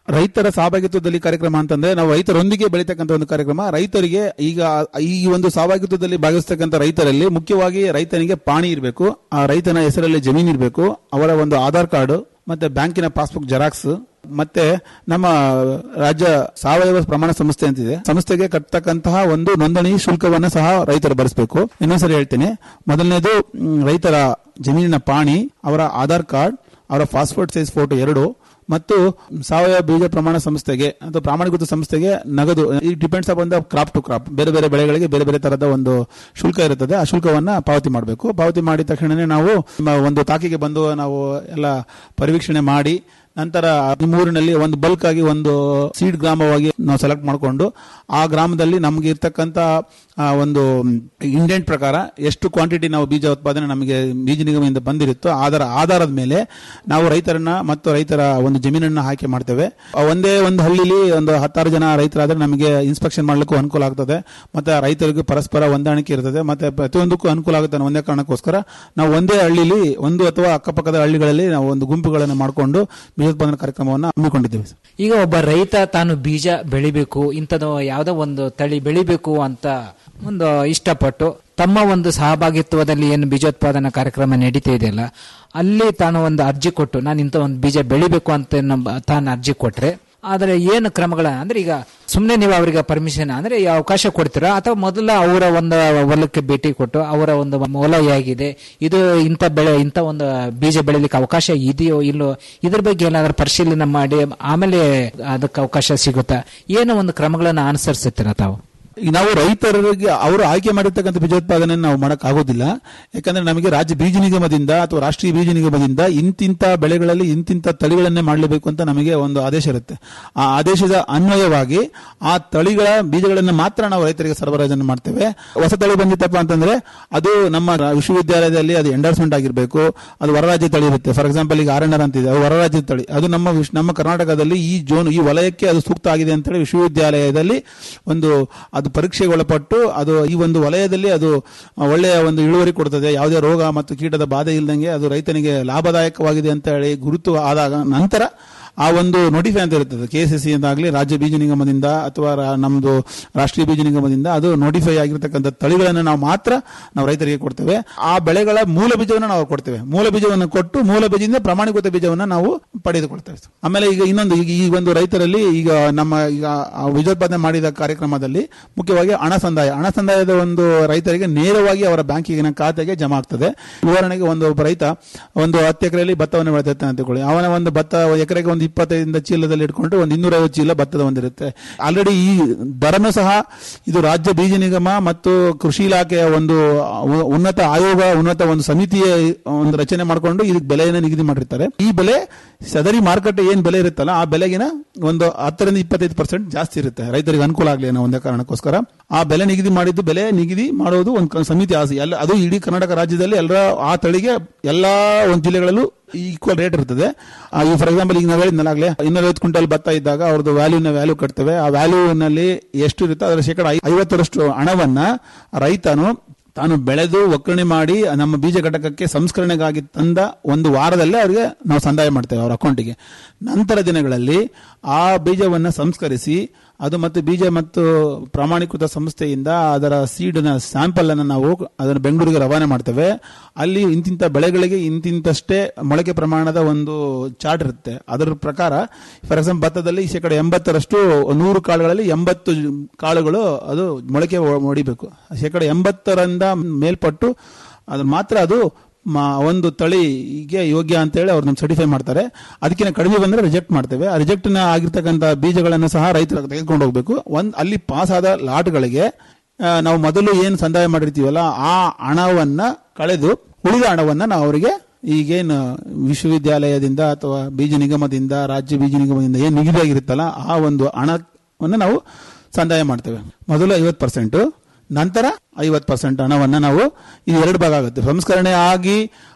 Speaker 15: ರೈತರ ಸಹಭಾಗಿತ್ವದಲ್ಲಿ ಕಾರ್ಯಕ್ರಮ ಅಂತಂದ್ರೆ ನಾವು ರೈತರೊಂದಿಗೆ ಬೆಳೀತಕ್ಕಂಥ ಒಂದು ಕಾರ್ಯಕ್ರಮ ರೈತರಿಗೆ ಈಗ ಈ ಒಂದು ಸಹಭಾಗಿತ್ವದಲ್ಲಿ ಭಾಗವಹಿಸ್ತಕ್ಕಂಥ ರೈತರಲ್ಲಿ ಮುಖ್ಯವಾಗಿ ರೈತನಿಗೆ ಪಾಣಿ ಇರಬೇಕು ಆ ರೈತನ ಹೆಸರಲ್ಲಿ ಜಮೀನು ಇರಬೇಕು ಅವರ ಒಂದು ಆಧಾರ್ ಕಾರ್ಡ್ ಮತ್ತೆ ಬ್ಯಾಂಕಿನ ಪಾಸ್ಬುಕ್ ಜೆರಾಕ್ಸ್ ಮತ್ತೆ ನಮ್ಮ ರಾಜ್ಯ ಸಾವಯವ ಪ್ರಮಾಣ ಸಂಸ್ಥೆ ಅಂತಿದೆ ಸಂಸ್ಥೆಗೆ ಕಟ್ಟತಕ್ಕಂತಹ ಒಂದು ನೋಂದಣಿ ಶುಲ್ಕವನ್ನ ಸಹ ರೈತರು ಭರಿಸಬೇಕು ಇನ್ನೊಂದ್ಸರಿ ಹೇಳ್ತೀನಿ ಮೊದಲನೇದು ಮ್, ರೈತರ ಜಮೀನಿನ ಪಾಣಿ ಅವರ ಆಧಾರ್ ಕಾರ್ಡ್ ಅವರ ಪಾಸ್ಪೋರ್ಟ್ ಸೈಜ್ ಫೋಟೋ ಎರಡು ಮತ್ತು ಸಾವಯವ ಬೀಜ ಪ್ರಮಾಣ ಸಂಸ್ಥೆಗೆ ಅಥವಾ ಪ್ರಾಮಾಣಿಕೃತ ಸಂಸ್ಥೆಗೆ ನಗದು ಈ depends upon the crop to crop ಬೇರೆ ಬೇರೆ ಬೆಳೆಗಳಿಗೆ ಬೇರೆ ಬೇರೆ ತರದ ಒಂದು ಶುಲ್ಕ ಇರುತ್ತದೆ ಆ ಶುಲ್ಕವನ್ನ ಪಾವತಿ ಮಾಡಬೇಕು ಪಾವತಿ ಮಾಡಿದ ತಕ್ಷಣನೇ ನಾವು ನಮ್ಮ ಒಂದು ತಾಕಿಗೆ ಬಂದು ನಾವು ಎಲ್ಲ ಪರಿವೀಕ್ಷಣೆ ಮಾಡಿ ನಂತರ ನಿಮ್ಮ ಊರಿನಲ್ಲಿ ಒಂದು ಬಲ್ಕ್ ಆಗಿ ಒಂದು ಸೀಡ್ ಗ್ರಾಮವಾಗಿ ನಾವು ಸೆಲೆಕ್ಟ್ ಮಾಡಿಕೊಂಡು ಆ ಗ್ರಾಮದಲ್ಲಿ ನಮಗೆ ಇರ್ತಕ್ಕಂಥ ಆ, ಒಂದು ಇಂಡೆಂಟ್ ಪ್ರಕಾರ ಎಷ್ಟು ಕ್ವಾಂಟಿಟಿ ನಾವು ಬೀಜ ಉತ್ಪಾದನೆ ನಮಗೆ ಬೀಜ ನಿಗಮದಿಂದ ಬಂದಿರುತ್ತೋ ಅದರ ಆಧಾರದ ಮೇಲೆ ನಾವು ರೈತರನ್ನ ಮತ್ತು ರೈತರ ಒಂದು ಜಮೀನನ್ನ ಆಯ್ಕೆ ಮಾಡ್ತೇವೆ ಆ ಒಂದೇ ಒಂದು ಹಳ್ಳಿಲಿ ಒಂದು ಹತ್ತಾರು ಜನ ರೈತರಾದ್ರೆ ನಮಗೆ ಇನ್ಸ್ಪೆಕ್ಷನ್ ಮಾಡ್ಲಿಕ್ಕೂ ಅನುಕೂಲ ಆಗ್ತದೆ ಮತ್ತೆ ರೈತರಿಗೂ ಪರಸ್ಪರ ಹೊಂದಾಣಿಕೆ ಇರ್ತದೆ ಮತ್ತೆ ಪ್ರತಿಯೊಂದಕ್ಕೂ ಅನುಕೂಲ ಆಗುತ್ತೆ ಅನ್ನೋ ಒಂದೇ ಕಾರಣಕ್ಕೋಸ್ಕರ ನಾವು ಒಂದೇ ಹಳ್ಳಿಲಿ ಒಂದು ಅಥವಾ ಅಕ್ಕಪಕ್ಕದ ಹಳ್ಳಿಗಳಲ್ಲಿ ನಾವು ಒಂದು ಗುಂಪುಗಳನ್ನು ಮಾಡಿಕೊಂಡು ಬೀಜೋತ್ಪಾದನಾ ಕಾರ್ಯಕ್ರಮವನ್ನು ಹಮ್ಮಿಕೊಂಡಿದ್ದೇವೆ ಸರ್.
Speaker 14: ಈಗ ಒಬ್ಬ ರೈತ ತಾನು ಬೀಜ ಬೆಳಿಬೇಕು ಇಂಥದ್ದು ಯಾವುದೋ ಒಂದು ತಳಿ ಬೆಳಿಬೇಕು ಅಂತ ಒಂದು ಇಷ್ಟಪಟ್ಟು ತಮ್ಮ ಒಂದು ಸಹಭಾಗಿತ್ವದಲ್ಲಿ ಏನು ಬೀಜೋತ್ಪಾದನಾ ಕಾರ್ಯಕ್ರಮ ನಡೀತಾ ಇದೆಯಲ್ಲ ಅಲ್ಲಿ ತಾನು ಒಂದು ಅರ್ಜಿ ಕೊಟ್ಟು ನಾನು ಇಂಥ ಒಂದು ಬೀಜ ಬೆಳಿಬೇಕು ಅಂತ ನಮ್ಮ- ತಾನು ಅರ್ಜಿ ಕೊಟ್ರೆ ಆದರೆ ಏನು ಕ್ರಮಗಳ ಅಂದ್ರೆ ಈಗ ಸುಮ್ಮನೆ ನೀವು ಅವರಿಗೆ ಪರ್ಮಿಷನ್ ಅಂದ್ರೆ ಈ ಅವಕಾಶ ಕೊಡ್ತೀರಾ ಅಥವಾ ಮೊದಲ ಅವರ ಒಂದು ಹೊಲಕ್ಕೆ ಭೇಟಿ ಕೊಟ್ಟು ಅವರ ಒಂದು ಹೊಲ ಹೇಗಿದೆ ಇದು ಇಂಥ ಬೆಳೆ ಇಂಥ ಒಂದು ಬೀಜ ಬೆಳಿಲಿಕ್ಕೆ ಅವಕಾಶ ಇದೆಯೋ ಇಲ್ಲೋ ಇದ್ರ ಬಗ್ಗೆ ಏನಾದ್ರೂ ಪರಿಶೀಲನೆ ಮಾಡಿ ಆಮೇಲೆ ಅದಕ್ಕೆ ಅವಕಾಶ ಸಿಗುತ್ತಾ ಏನೋ ಒಂದು ಕ್ರಮಗಳನ್ನು ಅನುಸರಿಸುತ್ತೀರಾ ತಾವು
Speaker 15: ಈಗ ನಾವು ರೈತರಿಗೆ ಅವರು ಆಯ್ಕೆ ಮಾಡಿರ್ತಕ್ಕಂಥ ಬೀಜೋತ್ಪಾದನೆ ನಾವು ಮಾಡಕ್ ಆಗೋದಿಲ್ಲ ಯಾಕಂದ್ರೆ ನಮಗೆ ರಾಜ್ಯ ಬೀಜ ನಿಗಮದಿಂದ ಅಥವಾ ರಾಷ್ಟ್ರೀಯ ಬೀಜ ನಿಗಮದಿಂದ ಇಂತಿಂತ ಬೆಳೆಗಳಲ್ಲಿ ಇಂತಿಂತ ತಳಿಗಳನ್ನೇ ಮಾಡಲೇಬೇಕು ಅಂತ ನಮಗೆ ಒಂದು ಆದೇಶ ಇರುತ್ತೆ ಆ ಆದೇಶದ ಅನ್ವಯವಾಗಿ ಆ ತಳಿಗಳ ಬೀಜಗಳನ್ನು ಮಾತ್ರ ನಾವು ರೈತರಿಗೆ ಸರಬರಾಜನ್ನು ಮಾಡ್ತೇವೆ ಹೊಸ ತಳಿ ಬಂದಿತ್ತಪ್ಪ ಅಂತಂದ್ರೆ ಅದು ನಮ್ಮ ವಿಶ್ವವಿದ್ಯಾಲಯದಲ್ಲಿ ಅದು ಎಂಡರ್ಸ್ಮೆಂಟ್ ಆಗಿರಬೇಕು ಅದು ಹೊರರಾಜ್ಯ ತಳಿ ಇರುತ್ತೆ ಫಾರ್ ಎಕ್ಸಾಂಪಲ್ ಈಗ ಆರ್ ಎನ್ ಆರ್ ಅಂತಿದೆ ಅದು ಹೊರರಾಜ್ಯ ತಳಿ ಅದು ನಮ್ಮ ವಿಶ್- ನಮ್ಮ ಕರ್ನಾಟಕದಲ್ಲಿ ಈ ಜೋನ್ ಈ ವಲಯಕ್ಕೆ ಅದು ಸೂಕ್ತ ಆಗಿದೆ ಅಂತೇಳಿ ವಿಶ್ವವಿದ್ಯಾಲಯದಲ್ಲಿ ಒಂದು ಅದು ಪರೀಕ್ಷೆಗೆ ಒಳಪಟ್ಟು ಅದು ಈ ಒಂದು ವಲಯದಲ್ಲಿ ಅದು ಆ, ಒಳ್ಳೆಯ ಒಂದು ಇಳುವರಿ ಕೊಡ್ತದೆ ಯಾವುದೇ ರೋಗ ಮತ್ತು ಕೀಟದ ಬಾಧೆ ಇಲ್ದಂಗೆ ಅದು ರೈತನಿಗೆ ಲಾಭದಾಯಕವಾಗಿದೆ ಅಂತ ಹೇಳಿ ಗುರುತು ಆದಾಗ ನಂತರ ಆ ಒಂದು ನೋಟಿಫೈ ಅಂತ ಇರುತ್ತದೆ ಕೆ ಎಸ್ ಎಸ್ ಸಿ ಅಂತಾಗಲಿ ರಾಜ್ಯ ಬೀಜ ನಿಗಮದಿಂದ ಅಥವಾ ರಾ- ನಮ್ದು ರಾಷ್ಟ್ರೀಯ ಬೀಜ ನಿಗಮದಿಂದ ಅದು ನೋಟಿಫೈ ಆಗಿರ್ತಕ್ಕಂಥ ತಳಿಗಳನ್ನು ನಾವು ಮಾತ್ರ ನಾವು ರೈತರಿಗೆ ಕೊಡ್ತೇವೆ ಆ ಬೆಳೆಗಳ ಮೂಲ ಬೀಜವನ್ನು ನಾವು ಕೊಡ್ತೇವೆ ಮೂಲ ಬೀಜವನ್ನು ಕೊಟ್ಟು ಮೂಲ ಬೀಜದಿಂದ ಪ್ರಮಾಣೀಕೃತ ಬೀಜವನ್ನು ನಾವು ಪಡೆದುಕೊಳ್ತೇವೆ ಆಮೇಲೆ ಈಗ ಇನ್ನೊಂದು ಈಗ ಈ ಒಂದು ರೈತರಲ್ಲಿ ಈಗ ನಮ್ಮ ಈಗ ಆ ಬೀಜೋತ್ಪಾದನೆ ಮಾಡಿದ ಕಾರ್ಯಕ್ರಮದಲ್ಲಿ ಮುಖ್ಯವಾಗಿ ಹಣ ಸಂದಾಯ ಹಣ ಸಂದಾಯದ ಒಂದು ರೈತರಿಗೆ ನೇರವಾಗಿ ಅವರ ಬ್ಯಾಂಕಿನ ಖಾತೆಗೆ ಜಮಾ ಆಗ್ತದೆ ಉದಾಹರಣೆಗೆ ಒಂದು ಒಬ್ಬ ರೈತ ಒಂದು ಹತ್ತು ಎಕರೆಯಲ್ಲಿ ಭತ್ತವನ್ನು ಬೆಳೆದಿರ್ತಾನೆ ಅಂತ ತಿಳ್ಕೊಳ್ಳಿ ಅವನ ಒಂದು ಭತ್ತ ಎಕರೆಗೆ ಒಂದು ಇಪ್ಪತ್ತೈದರಿಂದ ಚೀಲದಲ್ಲಿ ಇಟ್ಕೊಂಡು ಒಂದು ಇನ್ನೂರೈವತ್ತು ಚೀಲ ಭತ್ತದ ಒಂದಿರುತ್ತೆ ಆಲ್ರೆಡಿ ಈ ದರನು ಸಹ ಇದು ರಾಜ್ಯ ಬೀಜ ನಿಗಮ ಮತ್ತು ಕೃಷಿ ಇಲಾಖೆಯ ಒಂದು ಉ- ಉನ್ನತ ಆಯೋಗ ಉನ್ನತ ಒಂದು ಸಮಿತಿಯ ಒಂದು ರಚನೆ ಮಾಡಿಕೊಂಡು ಇದಕ್ಕೆ ಬೆಲೆಯನ್ನು ನಿಗದಿ ಮಾಡಿರ್ತಾರೆ ಈ ಬೆಲೆ ಸದರಿ ಮಾರುಕಟ್ಟೆ ಏನ್ ಬೆಲೆ ಇರುತ್ತಲ್ಲ ಆ ಬೆಲೆಗಿನ ಒಂದು ಹತ್ತರಿಂದ ಇಪ್ಪತ್ತೈದು ಪರ್ಸೆಂಟ್ ಜಾಸ್ತಿ ಇರುತ್ತೆ ರೈತರಿಗೆ ಅನುಕೂಲ ಆಗಲಿ ಅನ್ನೋ ಒಂದೇ ಕಾರಣಕ್ಕೋಸ್ಕರ ಆ ಬೆಲೆ ನಿಗದಿ ಮಾಡಿದ್ದು ಬೆಲೆ ನಿಗದಿ ಮಾಡೋದು ಒಂದು ಕ- ಸಮಿತಿ ಆಸೆ ಎಲ್ಲ ಅದು ಇಡೀ ಕರ್ನಾಟಕ ರಾಜ್ಯದಲ್ಲಿ ಎಲ್ಲರ ಆ ತಳಿಗೆ ಎಲ್ಲಾ ಒಂದು ಜಿಲ್ಲೆಗಳಲ್ಲೂ ಈಕ್ವಲ್ ರೇಟ್ ಇರ್ತದೆ ಆ, ಈ ಫಾರ್ ಎಕ್ಸಾಂಪಲ್ ಈಗ ನಾವು ಹೇಳಿದ್ನಲ್ಲಾಗ್ಲೇ ಇನ್ನೂರೈವತ್ತು ಕ್ವಿಂಟಲ್ ಭತ್ತ ಇದ್ದಾಗ ಅವ್ರದ್ದು ವ್ಯಾಲ್ಯೂನ ವ್ಯಾಲ್ಯೂ ಕಟ್ತೇವೆ ಆ ವ್ಯಾಲ್ಯೂನಲ್ಲಿ ಎಷ್ಟು ಇರುತ್ತೋ ಅದರ ಶೇಕಡ ಐ- ಐವತ್ತರಷ್ಟು ಹಣವನ್ನ ರೈತನು ತಾನು ಬೆಳೆದು ಒಕ್ಕಣೆ ಮಾಡಿ ನಮ್ಮ ಬೀಜ ಘಟಕಕ್ಕೆ ಸಂಸ್ಕರಣೆಗಾಗಿ ತಂದ ಒಂದು ವಾರದಲ್ಲೇ ಅವರಿಗೆ ನಾವು ಸಂದಾಯ ಮಾಡ್ತೇವೆ ಅವರ ಅಕೌಂಟಿಗೆ ನಂತರ ದಿನಗಳಲ್ಲಿ ಆ ಬೀಜವನ್ನು ಸಂಸ್ಕರಿಸಿ ಅದು ಮತ್ತು ಬೀಜ ಮತ್ತು ಪ್ರಾಮಾಣೀಕೃತ ಸಂಸ್ಥೆಯಿಂದ ಅದರ ಸೀಡ್ನ ಸ್ಯಾಂಪಲ್ ಅನ್ನು ನಾವು ಅದನ್ನು ಬೆಂಗಳೂರಿಗೆ ರವಾನೆ ಮಾಡ್ತೇವೆ ಅಲ್ಲಿ ಇಂತಿಂಥ ಬೆಳೆಗಳಿಗೆ ಇಂತಿಂತಷ್ಟೇ ಮೊಳಕೆ ಪ್ರಮಾಣದ ಒಂದು ಚಾರ್ಟ್ ಇರುತ್ತೆ ಅದರ ಪ್ರಕಾರ ಫಾರ್ ಎಕ್ಸಾಂಪಲ್ ಭತ್ತದಲ್ಲಿ ಶೇಕಡ ಎಂಬತ್ತರಷ್ಟು ನೂರು ಕಾಳುಗಳಲ್ಲಿ ಎಂಬತ್ತು ಕಾಳುಗಳು ಅದು ಮೊಳಕೆ ಹೊಡಿಬೇಕು ಶೇಕಡ ಎಂಬತ್ತರಿಂದ ಮೇಲ್ಪಟ್ಟು ಅದು ಮಾತ್ರ ಅದು ಮ- ಒಂದು ತಳಿಗೆ ಯೋಗ್ಯ ಅಂತೇಳಿ ಅವ್ರು ನಮ್ಗೆ ಸರ್ಟಿಫೈ ಮಾಡ್ತಾರೆ ಅದಕ್ಕಿಂತ ಕಡಿಮೆ ಬಂದ್ರೆ ರಿಜೆಕ್ಟ್ ಮಾಡ್ತೇವೆ ಆ ರಿಜೆಕ್ಟ್ ನ ಆಗಿರ್ತಕ್ಕಂಥ ಬೀಜಗಳನ್ನು ಸಹ ರೈತರು ತೆಗೆದುಕೊಂಡು ಹೋಗ್ಬೇಕು ಒಂದ್ ಅಲ್ಲಿ ಪಾಸ್ ಆದ ಲಾಟ್ಗಳಿಗೆ ಆ, ನಾವು ಮೊದಲು ಏನು ಸಂದಾಯ ಮಾಡಿರ್ತೀವಲ್ಲ ಆ ಹಣವನ್ನ ಕಳೆದು ಉಳಿದ ಹಣವನ್ನ ನಾವು ಅವರಿಗೆ ಈಗೇನು ವಿಶ್ವವಿದ್ಯಾಲಯದಿಂದ ಅಥವಾ ಬೀಜ ನಿಗಮದಿಂದ ರಾಜ್ಯ ಬೀಜ ನಿಗಮದಿಂದ ಏನು ನಿಗದಿಯಾಗಿರುತ್ತಲ್ಲ ಆ ಒಂದು ಹಣವನ್ನು ನಾವು ಸಂದಾಯ ಮಾಡ್ತೇವೆ ಮೊದಲು ಐವತ್ತು ಪರ್ಸೆಂಟ್ ನಂತರ ಐವತ್ತು ಪರ್ಸೆಂಟ್ ಹಣವನ್ನ ನಾವು ಇದು ಎರಡು ಭಾಗ ಆಗುತ್ತೆ ಸಂಸ್ಕರಣೆ ಆಗಿ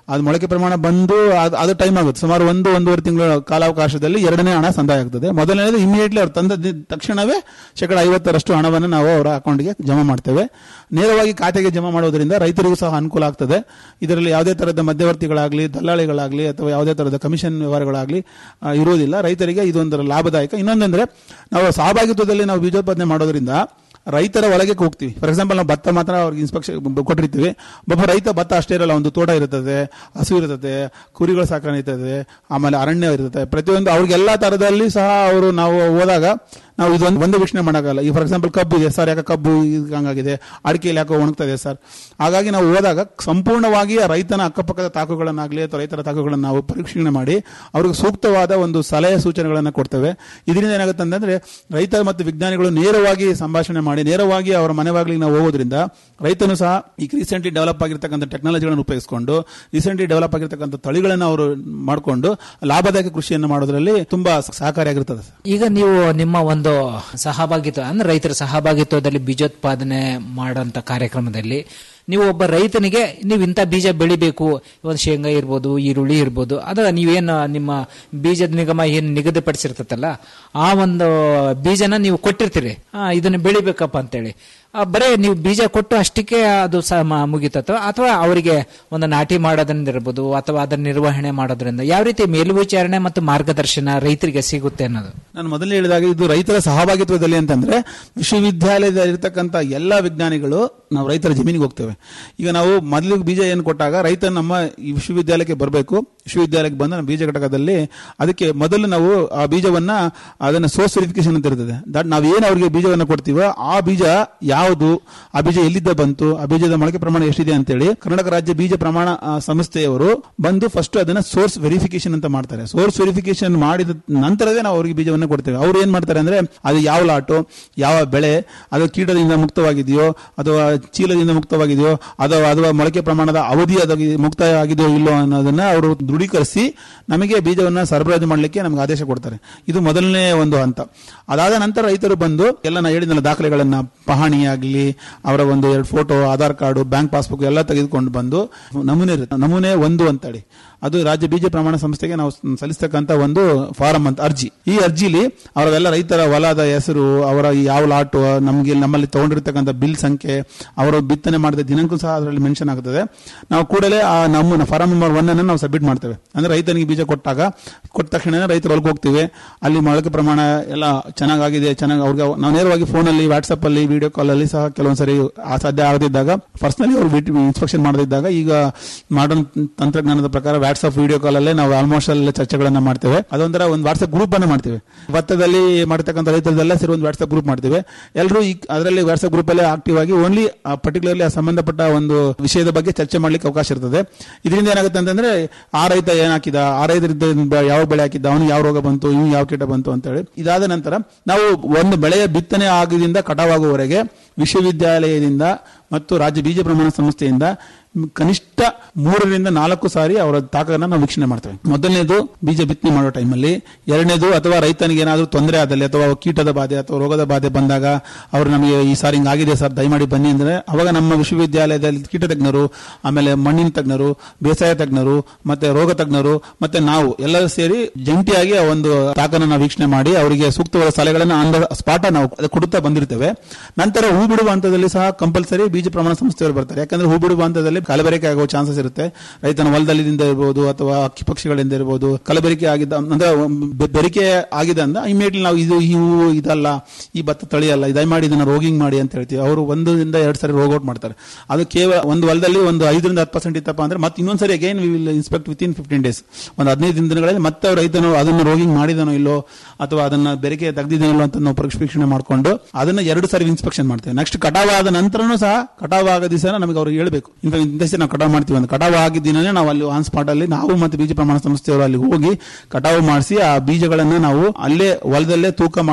Speaker 15: ಅದು ಮೊಳಕೆ ಪ್ರಮಾಣ ಬಂದು ಅದು- ಅದು ಟೈಮ್ ಆಗುತ್ತೆ ಸುಮಾರು ಒಂದು ಒಂದೂವರೆ ತಿಂಗಳ ಕಾಲಾವಕಾಶದಲ್ಲಿ ಎರಡನೇ ಹಣ ಸಂದಾಯ ಆಗ್ತದೆ ಮೊದಲನೇದು ಇಮಿಡಿಯೇಟ್ಲಿ ಅವ್ರು ತಂದ ದಿ- ತಕ್ಷಣವೇ ಶೇಕಡ ಐವತ್ತರಷ್ಟು ಹಣವನ್ನು ನಾವು ಅವರ ಅಕೌಂಟ್ಗೆ ಜಮಾ ಮಾಡ್ತೇವೆ ನೇರವಾಗಿ ಖಾತೆಗೆ ಜಮಾ ಮಾಡೋದ್ರಿಂದ ರೈತರಿಗೂ ಸಹ ಅನುಕೂಲ ಆಗ್ತದೆ ಇದರಲ್ಲಿ ಯಾವುದೇ ತರಹದ ಮಧ್ಯವರ್ತಿಗಳಾಗಲಿ ದಲ್ಲಾಳಿಗಳಾಗಲಿ ಅಥವಾ ಯಾವುದೇ ತರಹದ ಕಮಿಷನ್ ವ್ಯವಹಾರಗಳಾಗಲಿ ಆ, ಇರುವುದಿಲ್ಲ ರೈತರಿಗೆ ಇದೊಂದರ ಲಾಭದಾಯಕ ಇನ್ನೊಂದಂದ್ರೆ ನಾವು ಸಹಭಾಗಿತ್ವದಲ್ಲಿ ನಾವು ಬೀಜೋತ್ಪಾದನೆ ಮಾಡೋದ್ರಿಂದ ರೈತರ ಒಳಗೆ ಹೋಗ್ತೀವಿ ಫಾರ್ ಎಕ್ಸಾಂಪಲ್ ನಾವು ಭತ್ತ ಮಾತ್ರ ಅವ್ರಿಗೆ ಇನ್ಸ್ಪೆಕ್ಷನ್ ಕೊಟ್ಟಿರ್ತೀವಿ ಒಬ್ಬ ರೈತ ಭತ್ತ ಅಷ್ಟೇ ಇರಲ್ಲ ಒಂದು ತೋಟ ಇರುತ್ತದೆ ಹಸು ಇರುತ್ತದೆ ಕುರಿಗಳ ಸಾಕಣೆ ಇರ್ತದೆ ಆಮೇಲೆ ಅರಣ್ಯ ಇರ್ತದೆ ಪ್ರತಿಯೊಂದು ಅವ್ರಿಗೆಲ್ಲ ತರದಲ್ಲಿ ಸಹ ಅವರು ನಾವು ಹೋದಾಗ ನಾವು ಇದೊಂದು ಒಂದೇ ವೀಕ್ಷಣೆ ಮಾಡೋಕ್ಕಲ್ಲ ಈ ಫಾರ್ ಎಕ್ಸಾಂಪಲ್ ಕಬ್ಬು ಇದೆ ಸರ್ ಯಾಕೆ ಕಬ್ಬು ಇದು ಹಂಗಾಗಿದೆ ಅಡಿಕೆಯಲ್ಲಿ ಯಾಕೋ ಒಣಗ್ತದೆ ಸರ್ ಹಾಗಾಗಿ ನಾವು ಹೋದಾಗ ಸಂಪೂರ್ಣವಾಗಿ ಆ ರೈತನ ಅಕ್ಕಪಕ್ಕದ ತಾಕುಗಳನ್ನಾಗಲಿ ಅಥವಾ ರೈತರ ತಾಕುಗಳನ್ನು ನಾವು ಪರೀಕ್ಷಣೆ ಮಾಡಿ ಅವ್ರಿಗೆ ಸೂಕ್ತವಾದ ಒಂದು ಸಲಹೆ ಸೂಚನೆಗಳನ್ನು ಕೊಡ್ತೇವೆ ಇದರಿಂದ ಏನಾಗುತ್ತೆ ಅಂತಂದ್ರೆ ರೈತ ಮತ್ತು ವಿಜ್ಞಾನಿಗಳು ನೇರವಾಗಿ ಸಂಭಾಷಣೆ ಮಾಡಿ ನೇರವಾಗಿ ಅವರ ಮನೆ ಬಾಗಿಲಿಗೆ ನಾವು ಹೋಗೋದ್ರಿಂದ ರೈತನು ಸಹ ಈಗ ರೀಸೆಂಟ್ಲಿ ಡೆವಲಪ್ ಆಗಿರ್ತಕ್ಕಂಥ ಟೆಕ್ನಾಲಜಿಗಳನ್ನು ಉಪಯೋಗಿಸಿಕೊಂಡು ರೀಸೆಂಟ್ಲಿ ಡೆವಲಪ್ ಆಗಿರ್ತಕ್ಕಂಥ ತಳಿಗಳನ್ನು ಅವರು ಮಾಡಿಕೊಂಡು ಲಾಭದಾಯಕ ಕೃಷಿಯನ್ನು ಮಾಡೋದ್ರಲ್ಲಿ ತುಂಬಾ ಸಹಕಾರಿಯಾಗಿರ್ತದೆ ಸರ್
Speaker 14: ಈಗ ನೀವು ನಿಮ್ಮ ಒಂದು ಸಹಭಾಗಿತ್ವ ಅಂದ್ರೆ ರೈತರ ಸಹಭಾಗಿತ್ವದಲ್ಲಿ ಬೀಜೋತ್ಪಾದನೆ ಮಾಡೋಂಥ ಕಾರ್ಯಕ್ರಮದಲ್ಲಿ ನೀವು ಒಬ್ಬ ರೈತನಿಗೆ ನೀವು ಇಂಥ ಬೀಜ ಬೆಳಿಬೇಕು ಒಂದು ಶೇಂಗಾ ಇರ್ಬೋದು ಈರುಳ್ಳಿ ಇರ್ಬೋದು ಅದ ನೀವೇನು ನಿಮ್ಮ ಬೀಜದ ನಿಗಮ ಏನು ನಿಗದಿಪಡಿಸಿರ್ತತಲ್ಲ ಆ ಒಂದು ಬೀಜನ ನೀವು ಕೊಟ್ಟಿರ್ತೀರಿ ಆ, ಇದನ್ನ ಬೆಳಿಬೇಕಪ್ಪ ಅಂತೇಳಿ ಆ, ಬರೇ ನೀವು ಬೀಜ ಕೊಟ್ಟು ಅಷ್ಟಕ್ಕೆ ಅದು ಸಹ ಮ- ಮುಗೀತತ್ತೋ ಅಥವಾ ಅವರಿಗೆ ಒಂದು ನಾಟಿ ಮಾಡೋದ್ರಿಂದ ಇರ್ಬೋದು ಅಥವಾ ಅದನ್ನ ನಿರ್ವಹಣೆ ಮಾಡೋದ್ರಿಂದ ಯಾವ ರೀತಿ ಮೇಲ್ವಿಚಾರಣೆ ಮತ್ತು ಮಾರ್ಗದರ್ಶನ ರೈತರಿಗೆ ಸಿಗುತ್ತೆ ಅನ್ನೋದು
Speaker 15: ನಾನು ಮೊದಲೇ ಹೇಳಿದಾಗ ಇದು ರೈತರ ಸಹಭಾಗಿತ್ವದಲ್ಲಿ ಅಂತಂದ್ರೆ ವಿಶ್ವವಿದ್ಯಾಲಯದಲ್ಲಿ ಇರತಕ್ಕಂತ ಎಲ್ಲ ವಿಜ್ಞಾನಿಗಳು ನಾವು ರೈತರ ಜಮೀನಿಗೆ ಹೋಗ್ತೇವೆ ಈಗ ನಾವು ಮೊದಲಿಗೆ ಬೀಜ ಏನು ಕೊಟ್ಟಾಗ ರೈತ ನಮ್ಮ ಈ ವಿಶ್ವವಿದ್ಯಾಲಯಕ್ಕೆ ಬರಬೇಕು ವಿಶ್ವವಿದ್ಯಾಲಯಕ್ಕೆ ಬಂದ ನಮ್ಮ ಬೀಜ ಘಟಕದಲ್ಲಿ ಅದಕ್ಕೆ ಮೊದಲು ನಾವು ಆ ಬೀಜವನ್ನ ಅದನ್ನ ಸೋರ್ಸ್ ವೆರಿಫಿಕೇಶನ್ ಅಂತ ಇರ್ತದೆ ದಟ್ ನಾವು ಏನು ಅವರಿಗೆ ಬೀಜವನ್ನು ಕೊಡ್ತೀವೋ ಆ ಬೀಜ ಯಾವುದು ಆ ಬೀಜ ಎಲ್ಲಿದ್ದ ಬಂತು ಆ ಬೀಜದ ಮೊಳಕೆ ಪ್ರಮಾಣ ಎಷ್ಟಿದೆ ಅಂತೇಳಿ ಕರ್ನಾಟಕ ರಾಜ್ಯ ಬೀಜ ಪ್ರಮಾಣ ಆ, ಸಂಸ್ಥೆಯವರು ಬಂದು ಫಸ್ಟ್ ಅದನ್ನ ಸೋರ್ಸ್ ವೆರಿಫಿಕೇಶನ್ ಅಂತ ಮಾಡ್ತಾರೆ ಸೋರ್ಸ್ ವೆರಿಫಿಕೇಶನ್ ಮಾಡಿದ ನಂತರವೇ ನಾವು ಅವರಿಗೆ ಬೀಜವನ್ನು ಕೊಡ್ತೇವೆ ಅವ್ರು ಏನ್ ಮಾಡ್ತಾರೆ ಅಂದ್ರೆ ಅದು ಯಾವ ಲಾಟು ಯಾವ ಬೆಳೆ ಅದು ಕೀಟದಿಂದ ಮುಕ್ತವಾಗಿದೆಯೋ ಅಥವಾ ಚೀಲದಿಂದ ಮುಕ್ತವಾಗಿದೆಯೋ ಅಥವಾ ಅಥವಾ ಮೊಳಕೆ ಪ್ರಮಾಣದ ಅವಧಿ ಅದು ಮುಕ್ತಾಯ ಆಗಿದೆಯೋ ಇಲ್ಲೋ ಅನ್ನೋದನ್ನ ಅವರು ದೃಢೀಕರಿಸಿ ನಮಗೆ ಬೀಜವನ್ನ ಸರಬರಾಜು ಮಾಡಲಿಕ್ಕೆ ನಮ್ಗೆ ಆದೇಶ ಕೊಡ್ತಾರೆ ಇದು ಮೊದಲನೇ ಒಂದು ಹಂತ ಅದಾದ ನಂತರ ರೈತರು ಬಂದು ಎಲ್ಲ ನಾ ಹೇಳಿದ್ನಲ್ಲ ದಾಖಲೆಗಳನ್ನ ಪಹಣಿ ಆಗಲಿ ಅವರ ಒಂದು ಎರಡು photo Aadhaar card bank passbook ಎಲ್ಲ ತೆಗೆದುಕೊಂಡು ಬಂದು ನಮೂನೆ ಇರುತ್ತೆ ನಮೂನೆ ಒಂದು ಅಂತೇಳಿ ಅದು ರಾಜ್ಯ ಬೀಜ ಪ್ರಮಾಣ ಸಂಸ್ಥೆಗೆ ನಾವು ಸಲ್ಲಿಸ್ತಕ್ಕಂಥ ಒಂದು ಫಾರಂ ಅಂತ ಅರ್ಜಿ ಈ ಅರ್ಜಿಲಿ ಅವರೆಲ್ಲ ರೈತರ ಹೊಲದ ಹೆಸರು ಅವರ ಈ ಯಾವ ಲಾಟು ನಮಗೆ ನಮ್ಮಲ್ಲಿ ತಗೊಂಡಿರ್ತಕ್ಕಂಥ ಬಿಲ್ ಸಂಖ್ಯೆ ಅವರು ಬಿತ್ತನೆ ಮಾಡಿದ ದಿನಾಂಕ ಸಹ ಅದರಲ್ಲಿ ಮೆನ್ಷನ್ ಆಗ್ತದೆ ನಾವು ಕೂಡಲೇ ಆ ನಮ್ಮ ಫಾರಂ ನಂಬರ್ ಒನ್ ಅನ್ನು ನಾವು ಸಬ್ಮಿಟ್ ಮಾಡ್ತೇವೆ ಅಂದ್ರೆ ರೈತನಿಗೆ ಬೀಜ ಕೊಟ್ಟಾಗ ಕೊಟ್ಟ ತಕ್ಷಣ ರೈತರ ಹೊಲಕ್ಕೆ ಹೋಗ್ತೀವಿ ಅಲ್ಲಿ ಮೊಳಕೆ ಪ್ರಮಾಣ ಎಲ್ಲ ಚೆನ್ನಾಗಿದೆ ಚೆನ್ನಾಗಿ ಅವ್ರಿಗೆ ನಾವು ನೇರವಾಗಿ ಫೋನಲ್ಲಿ ವಾಟ್ಸ್ಆಪ್ ಅಲ್ಲಿ ವಿಡಿಯೋ ಕಾಲ್ ಅಲ್ಲಿ ಸಹ ಕೆಲವೊಂದ್ಸರಿ ಆ ಸಾಧ್ಯ ಆಗದಿದ್ದಾಗ ಪರ್ಸನಲಿ ಅವರು ಇನ್ಸ್ಪೆಕ್ಷನ್ ಮಾಡದಿದ್ದಾಗ ಈಗ ಮಾಡರ್ನ್ ತಂತ್ರಜ್ಞಾನದ ಪ್ರಕಾರ ವಾಟ್ಸ್ಆಪ್ ವಿಡಿಯೋ ಕಾಲ್ ಅಲ್ಲೇ ನಾವು ಆಲ್ಮೋಸ್ಟ್ ಎಲ್ಲ ಚರ್ಚೆಗಳನ್ನ ಮಾಡ್ತೇವೆ ಅದೊಂಥರ ಒಂದು ವಾಟ್ಸ್ಆಪ್ ಗ್ರೂಪ್ ಅನ್ನ ಮಾಡ್ತೇವೆ ಭತ್ತದಲ್ಲಿ ಮಾಡ್ತಕ್ಕಂಥ ರೈತರದೆಲ್ಲ ಸೇರಿ ಒಂದು ವಾಟ್ಸ್ಆಪ್ ಗ್ರೂಪ್ ಮಾಡ್ತೇವೆ ಎಲ್ಲರೂ ಈ ಅದರಲ್ಲಿ ವಾಟ್ಸ್ಆಪ್ ಗ್ರೂಪ್ ಅಲ್ಲಿ ಆಕ್ಟಿವ್ ಆಗಿ ಓನ್ಲಿ ಪರ್ಟಿಕ್ಯುಲರ್ಲಿ ಆ ಸಂಬಂಧಪಟ್ಟ ಒಂದು ವಿಷಯದ ಬಗ್ಗೆ ಚರ್ಚೆ ಮಾಡ್ಲಿಕ್ಕೆ ಅವಕಾಶ ಇರ್ತದೆ ಇದರಿಂದ ಏನಾಗುತ್ತೆ ಅಂತಂದ್ರೆ ಆ ರೈತ ಏನ್ ಹಾಕಿದ ಆ ರೈತರಿಂದ ಯಾವ ಬೆಳೆ ಹಾಕಿದ್ದ ಅವನು ಯಾವ ರೋಗ ಬಂತು ಇವ್ ಯಾವ ಕೀಟ ಬಂತು ಅಂತ ಹೇಳಿ ಇದಾದ ನಂತರ ನಾವು ಒಂದು ಬೆಳೆಯ ಬಿತ್ತನೆ ಆಗದಿಂದ ಕಟಾವಾಗುವವರೆಗೆ ವಿಶ್ವವಿದ್ಯಾಲಯದಿಂದ ಮತ್ತು ರಾಜ್ಯ ಬೀಜ ಪ್ರಮಾಣ ಸಂಸ್ಥೆಯಿಂದ ಕನಿಷ್ಠ ಮೂರರಿಂದ ನಾಲ್ಕು ಸಾರಿ ಅವರ ತಾಕನ್ನ ನಾವು ವೀಕ್ಷಣೆ ಮಾಡ್ತೇವೆ ಮೊದಲನೇದು ಬೀಜ ಬಿತ್ತನೆ ಮಾಡೋ ಟೈಮಲ್ಲಿ ಎರಡನೇದು ಅಥವಾ ರೈತನಿಗೆ ಏನಾದರೂ ತೊಂದರೆ ಆದಲ್ಲಿ ಅಥವಾ ಕೀಟದ ಬಾಧೆ ಅಥವಾ ರೋಗದ ಬಾಧೆ ಬಂದಾಗ ಅವರು ನಮಗೆ ಈ ಸಾರಿ ಹಿಂಗಾಗಿದೆ ಸರ್ ದಯಮಾಡಿ ಬನ್ನಿ ಅಂದ್ರೆ ಅವಾಗ ನಮ್ಮ ವಿಶ್ವವಿದ್ಯಾಲಯದಲ್ಲಿ ಕೀಟ ತಜ್ಞರು ಆಮೇಲೆ ಮಣ್ಣಿನ ತಜ್ಞರು ಬೇಸಾಯ ತಜ್ಞರು ಮತ್ತೆ ರೋಗ ತಜ್ಞರು ಮತ್ತೆ ನಾವು ಎಲ್ಲರೂ ಸೇರಿ ಜಂಟಿಯಾಗಿ ಆ ಒಂದು ತಾಕನ್ನ ನಾವು ವೀಕ್ಷಣೆ ಮಾಡಿ ಅವರಿಗೆ ಸೂಕ್ತವಾದ ಸಲಹೆಗಳನ್ನು ಆನ್ ದ ಸ್ಪಾಟ್ ನಾವು ಕೊಡುತ್ತಾ ಬಂದಿರ್ತೇವೆ ನಂತರ ಹೂ ಬಿಡುವ ಹಂತದಲ್ಲಿ ಸಹ ಕಂಪಲ್ಸರಿ ಬೀಜ ಪ್ರಮಾಣ ಸಂಸ್ಥೆಯವರು ಬರ್ತಾರೆ ಯಾಕಂದ್ರೆ ಹೂ ಬಿಡುವ ಹಂತದಲ್ಲಿ ಕಲಬೆರಕೆ ಆಗುವ ಚಾನ್ಸಸ್ ಇರುತ್ತೆ ರೈತನ ಹೊಲದಲ್ಲಿಂದ ಇರಬಹುದು ಅಥವಾ ಅಕ್ಕಿ ಪಕ್ಷಿಗಳಿಂದ ಇರಬಹುದು ಕಲಬೆರಕೆ ಆಗಿದ್ದ ಅಂದ್ರೆ ಬೆ- ಬೆರಿಕೆ ಆಗಿದೆ ಅಂದ ಇಮಿಡಿಯೇಟ್ಲಿ ನಾವು ಇದು ಈ ಹೂವು ಇದಲ್ಲ ಈ ಭತ್ತ ತಳಿ ಅಲ್ಲ ದಯಮಾಡಿ ಇದನ್ನ ರೋಗಿಂಗ್ ಮಾಡಿ ಅಂತ ಹೇಳ್ತೀವಿ ಅವರು ಒಂದರಿಂದ ಎರಡು ಸರಿ ರೋಗ್ ಔಟ್ ಮಾಡ್ತಾರೆ ಅದು ಕೇವಲ ಒಂದು ಹೊಲದಲ್ಲಿ ಒಂದು ಐದರಿಂದ ಹತ್ತು ಪರ್ಸೆಂಟ್ ಇತ್ತಪ್ಪ ಅಂದ್ರೆ ಮತ್ತೆ ಇನ್ನೊಂದ್ಸರಿ again we will inspect within fifteen days ಒಂದು ಹದಿನೈದು ದಿನಗಳಲ್ಲಿ ಮತ್ತೆ ರೈತನು ಅದನ್ನು ರೋಗಿಂಗ್ ಮಾಡಿದನೋ ಇಲ್ಲೋ ಅಥವಾ ಅದನ್ನ ಬೆರಕೆ ತೆಗೆದಿದನೋ ಇಲ್ಲೋ ಅಂತ ನಾವು ಪರೀಕ್ಷೆ ಮಾಡಿಕೊಂಡು ಅದನ್ನ ಎರಡು ಸಾರಿ ಇನ್ಸ್ಪೆಕ್ಷನ್ ಮಾಡ್ತೇವೆ ನೆಕ್ಸ್ಟ್ ಕಟಾವಾದ ನಂತರನೂ ಸಹ ಕಟಾವಾದ ದಿವಸ ನಮಗೆ ಅವ್ರಿಗೆ ಹೇಳಬೇಕು ಇಂಥ ಇಂಥ ದಿವಸ ನಾವು ಕಟಾವು ಮಾಡ್ತೀವಿ ಅಂತ ಕಟಾವು ಆಗಿದ್ದ ದಿನನೇ ನಾವು ಅಲ್ಲಿ ಆನ್ ಸ್ಪಾಟ್ ಅಲ್ಲಿ ನಾವು ಮತ್ತೆ ಬೀಜ ಪ್ರಮಾಣ ಸಂಸ್ಥೆಯವರು ಅಲ್ಲಿ ಹೋಗಿ ಕಟಾವು ಮಾಡಿಸಿ ಆ ಬೀಜಗಳನ್ನ ನಾವು ಅಲ್ಲೇ ಹೊಲದಲ್ಲೇ ತೂಕ ಮಾಡಿ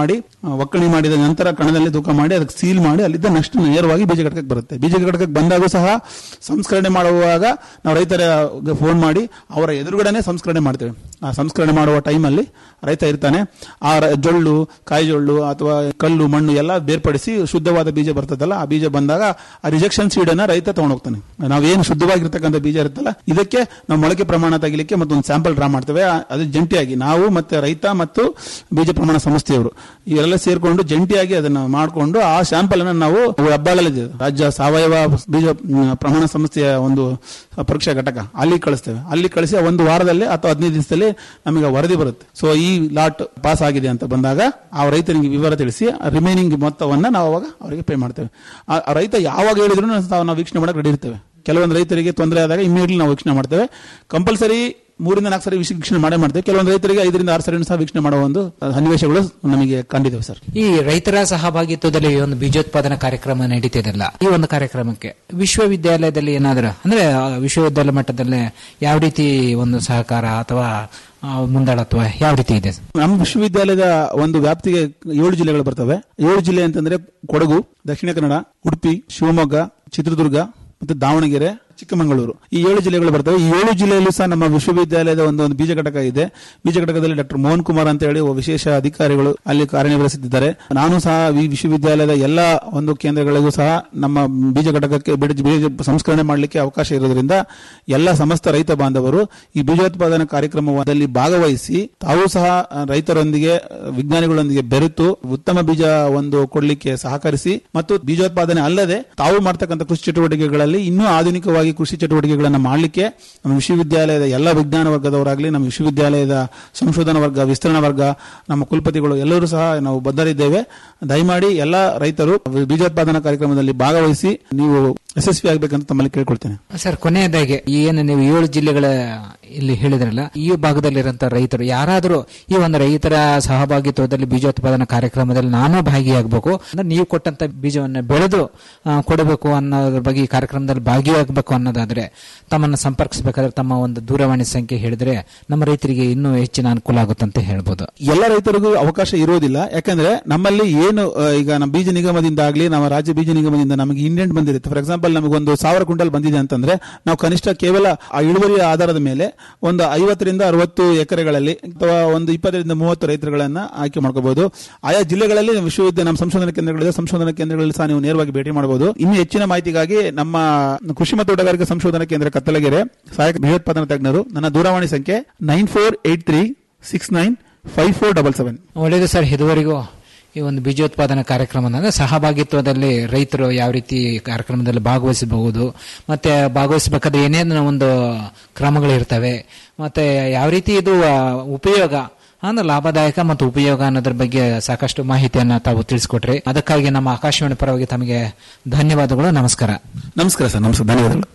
Speaker 15: ಆ, ಒಕ್ಕಣೆ ಮಾಡಿದ ನಂತರ ಕಣದಲ್ಲಿ ತೂಕ ಮಾಡಿ ಅದಕ್ಕೆ ಸೀಲ್ ಮಾಡಿ ಅಲ್ಲಿದ್ದ ನೆಕ್ಸ್ಟ್ ನೇರವಾಗಿ ಬೀಜ ಘಟಕಕ್ಕೆ ಬರುತ್ತೆ ಬೀಜ ಘಟಕಕ್ಕೆ ಬಂದಾಗೂ ಸಹ ಸಂಸ್ಕರಣೆ ಮಾಡುವಾಗ ನಾವು ರೈತರ ಫೋನ್ ಮಾಡಿ ಅವರ ಎದುರುಗಡೆನೆ ಸಂಸ್ಕರಣೆ ಮಾಡ್ತೇವೆ ಆ ಸಂಸ್ಕರಣೆ ಮಾಡುವ ಟೈಮಲ್ಲಿ ರೈತ ಇರ್ತಾನೆ ಆ ರ- ಜೊಳ್ಳು ಕಾಯಿ ಜೊಳ್ಳು ಅಥವಾ ಕಲ್ಲು ಮಣ್ಣು ಎಲ್ಲ ಬೇರ್ಪಡಿಸಿ ಶುದ್ಧವಾದ ಬೀಜ ಬರ್ತದಲ್ಲ ಆ ಬೀಜ ಬಂದಾಗ ಆ ರಿಜೆಕ್ಷನ್ ಸೀಡ್ ಅನ್ನ ರೈತ ತಗೊಂಡು ಹೋಗ್ತಾನೆ ನಾವೇನು ಶುದ್ಧವಾಗಿರ್ತಕ್ಕಂಥ ಬೀಜ ಇರುತ್ತಲ್ಲ ಇದಕ್ಕೆ ನಾವು ಮೊಳಕೆ ಪ್ರಮಾಣ ತೆಗಿಲಿಕ್ಕೆ ಮತ್ತೊಂದು ಸ್ಯಾಂಪಲ್ ಡ್ರಾ ಮಾಡ್ತೇವೆ ಆ- ಅದು ಜಂಟಿಯಾಗಿ ನಾವು ಮತ್ತೆ ರೈತ ಮತ್ತು ಬೀಜ ಪ್ರಮಾಣ ಸಂಸ್ಥೆಯವರು ಇವರೆಲ್ಲ ಸೇರ್ಕೊಂಡು ಜಂಟಿಯಾಗಿ ಅದನ್ನ ಮಾಡಿಕೊಂಡು ಆ ಸ್ಯಾಂಪಲ್ ಅನ್ನ ನಾವು ಹೆಬ್ಬಾಳಲ್ಲಿ ರಾಜ್ಯ ಸಾವಯವ ಬೀಜ ಮ್, ಪ್ರಮಾಣ ಸಂಸ್ಥೆಯ ಒಂದು ಪರೀಕ್ಷಾ ಘಟಕ ಅಲ್ಲಿ ಕಳಿಸ್ತೇವೆ ಅಲ್ಲಿ ಕಳಿಸಿ ಒಂದು ವಾರದಲ್ಲಿ ಅಥವಾ ಹದಿನೈದು ದಿವಸದಲ್ಲಿ ನಮಗೆ ವರದಿ ಬರುತ್ತೆ ಸೊ ಈ ಲಾಟ್ ಪಾಸ್ ಆಗಿದೆ ಅಂತ ಬಂದಾಗ ಆ ರೈತನಿಗೆ ವಿವರ ತಿಳಿಸಿ ರಿಮೈನಿಂಗ್ ಮೊತ್ತವನ್ನ ನಾವು ಅವಾಗ ಅವರಿಗೆ ಪೇ ಮಾಡ್ತೇವೆ ಆ ಆ ರೈತ ಯಾವಾಗ ಹೇಳಿದ್ರು ನಾವು ವೀಕ್ಷಣೆ ಮಾಡಕ್ಕೆ ರೆಡಿ ಇರ್ತೇವೆ ಕೆಲವೊಂದು ರೈತರಿಗೆ ತೊಂದರೆ ಆದಾಗ ಇಮಿಡಿಯೇಟ್ಲಿ ನಾವು ವೀಕ್ಷಣೆ ಮಾಡ್ತೇವೆ ಕಂಪಲ್ಸರಿ ಮೂರಿಂದ ನಾಲ್ಕು ಸರಿ ವಿಷ- ವೀಕ್ಷಣೆ ಮಾಡೇ ಮಾಡ್ತೇವೆ ಕೆಲವೊಂದು ರೈತರಿಗೆ ಐದರಿಂದ ಆರು ಸರಿ ಸಹ ವೀಕ್ಷಣೆ ಮಾಡುವ ಒಂದು ಸನ್ನಿವೇಶಗಳು ನಮಗೆ ಕಂಡಿದ್ದೇವೆ ಸರ್
Speaker 14: ಈ ರೈತರ ಸಹಭಾಗಿತ್ವದಲ್ಲಿ ಈ ಒಂದು ಬೀಜೋತ್ಪಾದನಾ ಕಾರ್ಯಕ್ರಮ ನಡೀತಿದೆಲ್ಲ ಈ ಒಂದು ಕಾರ್ಯಕ್ರಮಕ್ಕೆ ವಿಶ್ವವಿದ್ಯಾಲಯದಲ್ಲಿ ಏನಾದರೂ ಅಂದ್ರೆ ಆ, ವಿಶ್ವವಿದ್ಯಾಲಯ ಮಟ್ಟದಲ್ಲಿ ಯಾವ ರೀತಿ ಒಂದು ಸಹಕಾರ ಅಥವಾ ಆ, ಮುಂದಾಳತ್ವ ಯಾವ ರೀತಿ ಇದೆ
Speaker 15: ನಮ್ಮ ವಿಶ್ವವಿದ್ಯಾಲಯದ ಒಂದು ವ್ಯಾಪ್ತಿಗೆ ಏಳು ಜಿಲ್ಲೆಗಳು ಬರ್ತವೆ ಏಳು ಜಿಲ್ಲೆ ಅಂತಂದ್ರೆ ಕೊಡಗು ದಕ್ಷಿಣ ಕನ್ನಡ ಉಡುಪಿ ಶಿವಮೊಗ್ಗ ಚಿತ್ರದುರ್ಗ ಮತ್ತು ದಾವಣಗೆರೆ ಚಿಕ್ಕಮಗಳೂರು ಈ ಏಳು ಜಿಲ್ಲೆಗಳು ಬರ್ತವೆ ಈ ಏಳು ಜಿಲ್ಲೆಯಲ್ಲೂ ಸಹ ನಮ್ಮ ವಿಶ್ವವಿದ್ಯಾಲಯದ ಒಂದು ಒಂದು ಬೀಜ ಘಟಕ ಇದೆ ಬೀಜ ಘಟಕದಲ್ಲಿ ಡಾಕ್ಟರ್ ಮೋಹನ್ ಕುಮಾರ್ ಅಂತ ಹೇಳಿ ಒಬ್ಬ ವಿಶೇಷ ಅಧಿಕಾರಿಗಳು ಅಲ್ಲಿ ಕಾರ್ಯನಿರ್ವಹಿಸುತ್ತಿದ್ದಾರೆ ನಾನು ಸಹ ಈ ವಿಶ್ವವಿದ್ಯಾಲಯದ ಎಲ್ಲ ಒಂದು ಕೇಂದ್ರಗಳಿಗೂ ಸಹ ನಮ್ಮ ಬೀಜ ಘಟಕಕ್ಕೆ ಬೀಜ ಬೀಜ ಸಂಸ್ಕರಣೆ ಮಾಡಲಿಕ್ಕೆ ಅವಕಾಶ ಇರೋದ್ರಿಂದ ಎಲ್ಲ ಸಮಸ್ತ ರೈತ ಬಾಂಧವರು ಈ ಬೀಜೋತ್ಪಾದನಾ ಕಾರ್ಯಕ್ರಮದಲ್ಲಿ ಭಾಗವಹಿಸಿ ತಾವು ಸಹ ಆ, ರೈತರೊಂದಿಗೆ ಆ, ವಿಜ್ಞಾನಿಗಳೊಂದಿಗೆ ಬೆರೆತು ಉತ್ತಮ ಬೀಜ ಒಂದು ಕೊಡಲಿಕ್ಕೆ ಸಹಕರಿಸಿ ಮತ್ತು ಬೀಜೋತ್ಪಾದನೆ ಅಲ್ಲದೆ ತಾವು ಮಾಡ್ತಕ್ಕಂಥ ಕೃಷಿ ಚಟುವಟಿಕೆಗಳಲ್ಲಿ ಇನ್ನೂ ಆಧುನಿಕವಾಗಿ ಕೃಷಿ ಚಟುವಟಿಕೆಗಳನ್ನು ಮಾಡಲಿಕ್ಕೆ ನಮ್ಮ ವಿಶ್ವವಿದ್ಯಾಲಯದ ಎಲ್ಲ ವಿಜ್ಞಾನ ವರ್ಗದವರಾಗಲಿ ನಮ್ಮ ವಿಶ್ವವಿದ್ಯಾಲಯದ ಸಂಶೋಧನಾ ವರ್ಗ ವಿಸ್ತರಣಾ ವರ್ಗ ನಮ್ಮ ಕುಲಪತಿಗಳು ಎಲ್ಲರೂ ಸಹ ನಾವು ಬದ್ಧರಿದ್ದೇವೆ ದಯಮಾಡಿ ಎಲ್ಲ ರೈತರು ಬೀಜೋತ್ಪಾದನಾ ಕಾರ್ಯಕ್ರಮದಲ್ಲಿ ಭಾಗವಹಿಸಿ ನೀವು ಯಶಸ್ವಿ ಆಗಬೇಕಂತ ತಮ್ಮಲ್ಲಿ ಕೇಳ್ಕೊಳ್ತೇನೆ
Speaker 14: ಸರ್ ಕೊನೆಯದಾಗಿ ಏನು ನೀವು ಏಳು ಜಿಲ್ಲೆಗಳ ಇಲ್ಲಿ ಹೇಳಿದ್ರಲ್ಲ ಈ ಭಾಗದಲ್ಲಿರುವಂತಹ ರೈತರು ಯಾರಾದರೂ ಈ ಒಂದು ರೈತರ ಸಹಭಾಗಿತ್ವದಲ್ಲಿ ಬೀಜೋತ್ಪಾದನಾ ಕಾರ್ಯಕ್ರಮದಲ್ಲಿ ನಾನು ಭಾಗಿಯಾಗಬೇಕು ಅಂದ್ರೆ ನೀವು ಕೊಟ್ಟಂತ ಬೀಜವನ್ನು ಬೆಳೆದು ಆ, ಕೊಡಬೇಕು ಅನ್ನೋದ್ರ ಬಗ್ಗೆ ಈ ಕಾರ್ಯಕ್ರಮದಲ್ಲಿ ಭಾಗಿಯಾಗಬೇಕು ಅನ್ನೋದಾದ್ರೆ ತಮ್ಮನ್ನು ಸಂಪರ್ಕಿಸಬೇಕಾದ್ರೆ ತಮ್ಮ ಒಂದು ದೂರವಾಣಿ ಸಂಖ್ಯೆ ಹೇಳಿದ್ರೆ ನಮ್ಮ ರೈತರಿಗೆ ಇನ್ನೂ ಹೆಚ್ಚಿನ ಅನುಕೂಲ ಆಗುತ್ತೆ ಅಂತ ಹೇಳ್ಬೋದು
Speaker 15: ಎಲ್ಲ ರೈತರಿಗೂ ಅವಕಾಶ ಇರೋದಿಲ್ಲ ಯಾಕಂದ್ರೆ ನಮ್ಮಲ್ಲಿ ಏನು ಆ, ಈಗ ನಮ್ಮ ಬೀಜ ನಿಗಮದಿಂದ ಆಗಲಿ ನಮ್ಮ ರಾಜ್ಯ ಬೀಜ ನಿಗಮದಿಂದ ನಮಗೆ ಇಂಡೆಂಟ್ ಬಂದಿರುತ್ತೆ ಫಾರ್ ಎಕ್ಸಾಂಪಲ್ ನಮಗೆ ಒಂದು ಸಾವಿರ ಕ್ವಿಂಟಲ್ ಬಂದಿದೆ ಅಂತಂದ್ರೆ ನಾವು ಕನಿಷ್ಠ ಕೇವಲ ಆ ಇಳುವರಿಯ ಆಧಾರದ ಮೇಲೆ ಒಂದು ಐವತ್ತರಿಂದ ಅರವತ್ತು ಎಕರೆಗಳಲ್ಲಿ ಅಥವಾ ಒಂದು ಇಪ್ಪತ್ತರಿಂದ ಮೂವತ್ತು ರೈತರುಗಳನ್ನ ಆಯ್ಕೆ ಮಾಡ್ಕೋಬಹುದು ಆಯಾ ಜಿಲ್ಲೆಗಳಲ್ಲಿ ವಿಶ್ವವಿದ್ಯಾಲಯ ನಮ್ಮ ಸಂಶೋಧನಾ ಕೇಂದ್ರಗಳಿದೆ ಸಂಶೋಧನಾ ಕೇಂದ್ರಗಳಲ್ಲಿ ಸಹ ನೀವು ನೇರವಾಗಿ ಭೇಟಿ ಮಾಡಬಹುದು ಇನ್ನು ಹೆಚ್ಚಿನ ಮಾಹಿತಿಗಾಗಿ ನಮ್ಮ ಕೃಷಿ ಮತ್ತು ತೋಟಗಾರಿಕಾ ಸಂಶೋಧನಾ ಕೇಂದ್ರ ಕತ್ತಲಗೆರೆ ಸಹಾಯಕ ಭಯೋತ್ಪಾದನಾ ತಜ್ಞರು ನನ್ನ ದೂರವಾಣಿ ಸಂಖ್ಯೆ nine four eight three six nine five four double seven
Speaker 14: ಒಳ್ಳೆಯದು ಸರ್ ಇದುವರೆಗೂ ಈ ಒಂದು ಬೀಜೋತ್ಪಾದನಾ ಕಾರ್ಯಕ್ರಮ ಅಂದ್ರೆ ಸಹಭಾಗಿತ್ವದಲ್ಲಿ ರೈತರು ಯಾವ ರೀತಿ ಕಾರ್ಯಕ್ರಮದಲ್ಲಿ ಭಾಗವಹಿಸಬಹುದು ಮತ್ತೆ ಭಾಗವಹಿಸಬೇಕಾದ್ರೆ ಏನೇನು ಒಂದು ಕ್ರಮಗಳಿರ್ತವೆ ಮತ್ತೆ ಯಾವ ರೀತಿ ಇದು ಆ, ಉಪಯೋಗ ಅಂದ್ರೆ ಲಾಭದಾಯಕ ಮತ್ತು ಉಪಯೋಗ ಅನ್ನೋದ್ರ ಬಗ್ಗೆ ಸಾಕಷ್ಟು ಮಾಹಿತಿಯನ್ನ ತಾವು ತಿಳಿಸ್ಕೊಟ್ರಿ ಅದಕ್ಕಾಗಿ ನಮ್ಮ ಆಕಾಶವಾಣಿ ಪರವಾಗಿ ತಮಗೆ ಧನ್ಯವಾದಗಳು ನಮಸ್ಕಾರ
Speaker 15: ನಮಸ್ಕಾರ ಸರ್ ನಮಸ್ಕಾರ ಧನ್ಯವಾದಗಳು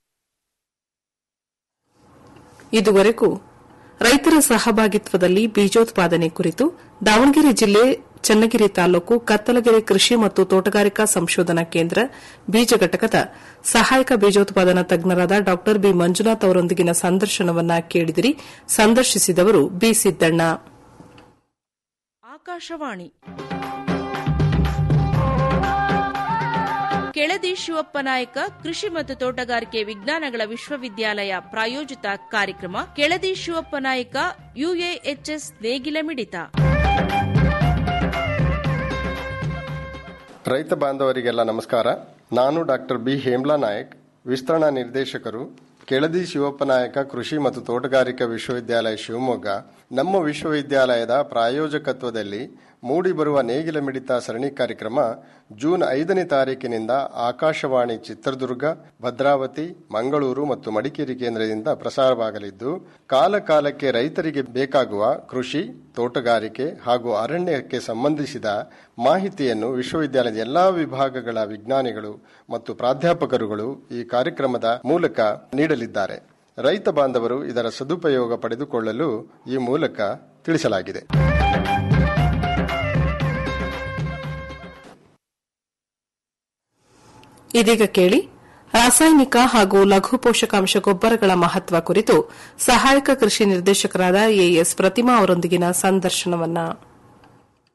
Speaker 9: ಇದುವರೆಗೂ ರೈತರ ಸಹಭಾಗಿತ್ವದಲ್ಲಿ ಬೀಜೋತ್ಪಾದನೆ ಕುರಿತು ದಾವಣಗೆರೆ ಜಿಲ್ಲೆ ಚನ್ನಗಿರಿ ತಾಲೂಕು ಕತ್ತಲಗೆರೆ ಕೃಷಿ ಮತ್ತು ತೋಟಗಾರಿಕಾ ಸಂಶೋಧನಾ ಕೇಂದ್ರ ಬೀಜ ಘಟಕದ ಸಹಾಯಕ ಬೀಜೋತ್ಪಾದನಾ ತಜ್ಞರಾದ ಡಾ ಬಿ ಮಂಜುನಾಥ್ ಅವರೊಂದಿಗಿನ ಸಂದರ್ಶನವನ್ನ ಕೇಳಿದಿರಿ ಸಂದರ್ಶಿಸಿದವರು ಬಿ ಸಿದ್ದಣ್ಣ
Speaker 10: ಆಕಾಶವಾಣಿ ಕೆಳದಿ ಶಿವಪ್ಪ ನಾಯಕ ಕೃಷಿ ಮತ್ತು ತೋಟಗಾರಿಕೆ ವಿಜ್ಞಾನಗಳ ವಿಶ್ವವಿದ್ಯಾಲಯ ಪ್ರಾಯೋಜಿತ ಕಾರ್ಯಕ್ರಮ ಕೆಳದಿ ಶಿವಪ್ಪ ನಾಯಕ ಯುಎಎಚ್ಎಸ್ ನೇಗಿಲ ಮಿಡಿತ
Speaker 11: ರೈತ ಬಾಂಧವರಿಗೆಲ್ಲ ನಮಸ್ಕಾರ ನಾನು ಡಾಕ್ಟರ್ ಬಿ ಹೇಮ್ಲಾ ನಾಯಕ್ ವಿಸ್ತರಣಾ ನಿರ್ದೇಶಕರು ಕೆಳದಿ ಶಿವಪ್ಪ ನಾಯಕ ಕೃಷಿ ಮತ್ತು ತೋಟಗಾರಿಕಾ ವಿಶ್ವವಿದ್ಯಾಲಯ ಶಿವಮೊಗ್ಗ ನಮ್ಮ ವಿಶ್ವವಿದ್ಯಾಲಯದ ಪ್ರಾಯೋಜಕತ್ವದಲ್ಲಿ ಮೂಡಿಬರುವ ನೇಗಿಲ ಮಿಡಿತ ಸರಣಿ ಕಾರ್ಯಕ್ರಮ ಜೂನ್ ಐದನೇ ತಾರೀಕಿನಿಂದ ಆಕಾಶವಾಣಿ ಚಿತ್ರದುರ್ಗ ಭದ್ರಾವತಿ ಮಂಗಳೂರು ಮತ್ತು ಮಡಿಕೇರಿ ಕೇಂದ್ರದಿಂದ ಪ್ರಸಾರವಾಗಲಿದ್ದು ಕಾಲ ಕಾಲಕ್ಕೆ ರೈತರಿಗೆ ಬೇಕಾಗುವ ಕೃಷಿ ತೋಟಗಾರಿಕೆ ಹಾಗೂ ಅರಣ್ಯಕ್ಕೆ ಸಂಬಂಧಿಸಿದ ಮಾಹಿತಿಯನ್ನು ವಿಶ್ವವಿದ್ಯಾಲಯದ ಎಲ್ಲಾ ವಿಭಾಗಗಳ ವಿಜ್ಞಾನಿಗಳು ಮತ್ತು ಪ್ರಾಧ್ಯಾಪಕರುಗಳು ಈ ಕಾರ್ಯಕ್ರಮದ ಮೂಲಕ ನೀಡಲಿದ್ದಾರೆ ರೈತ ಬಾಂಧವರು ಇದರ ಸದುಪಯೋಗ ಪಡೆದುಕೊಳ್ಳಲು ಈ ಮೂಲಕ ತಿಳಿಸಲಾಗಿದೆ
Speaker 9: ಇದೀಗ ಕೇಳಿ ರಾಸಾಯನಿಕ ಹಾಗೂ ಲಘು ಪೋಷಕಾಂಶ ಗೊಬ್ಬರಗಳ ಮಹತ್ವ ಕುರಿತು ಸಹಾಯಕ ಕೃಷಿ ನಿರ್ದೇಶಕರಾದ ಎಎಸ್ ಪ್ರತಿಮಾ ಅವರೊಂದಿಗಿನ ಸಂದರ್ಶನವನ್ನ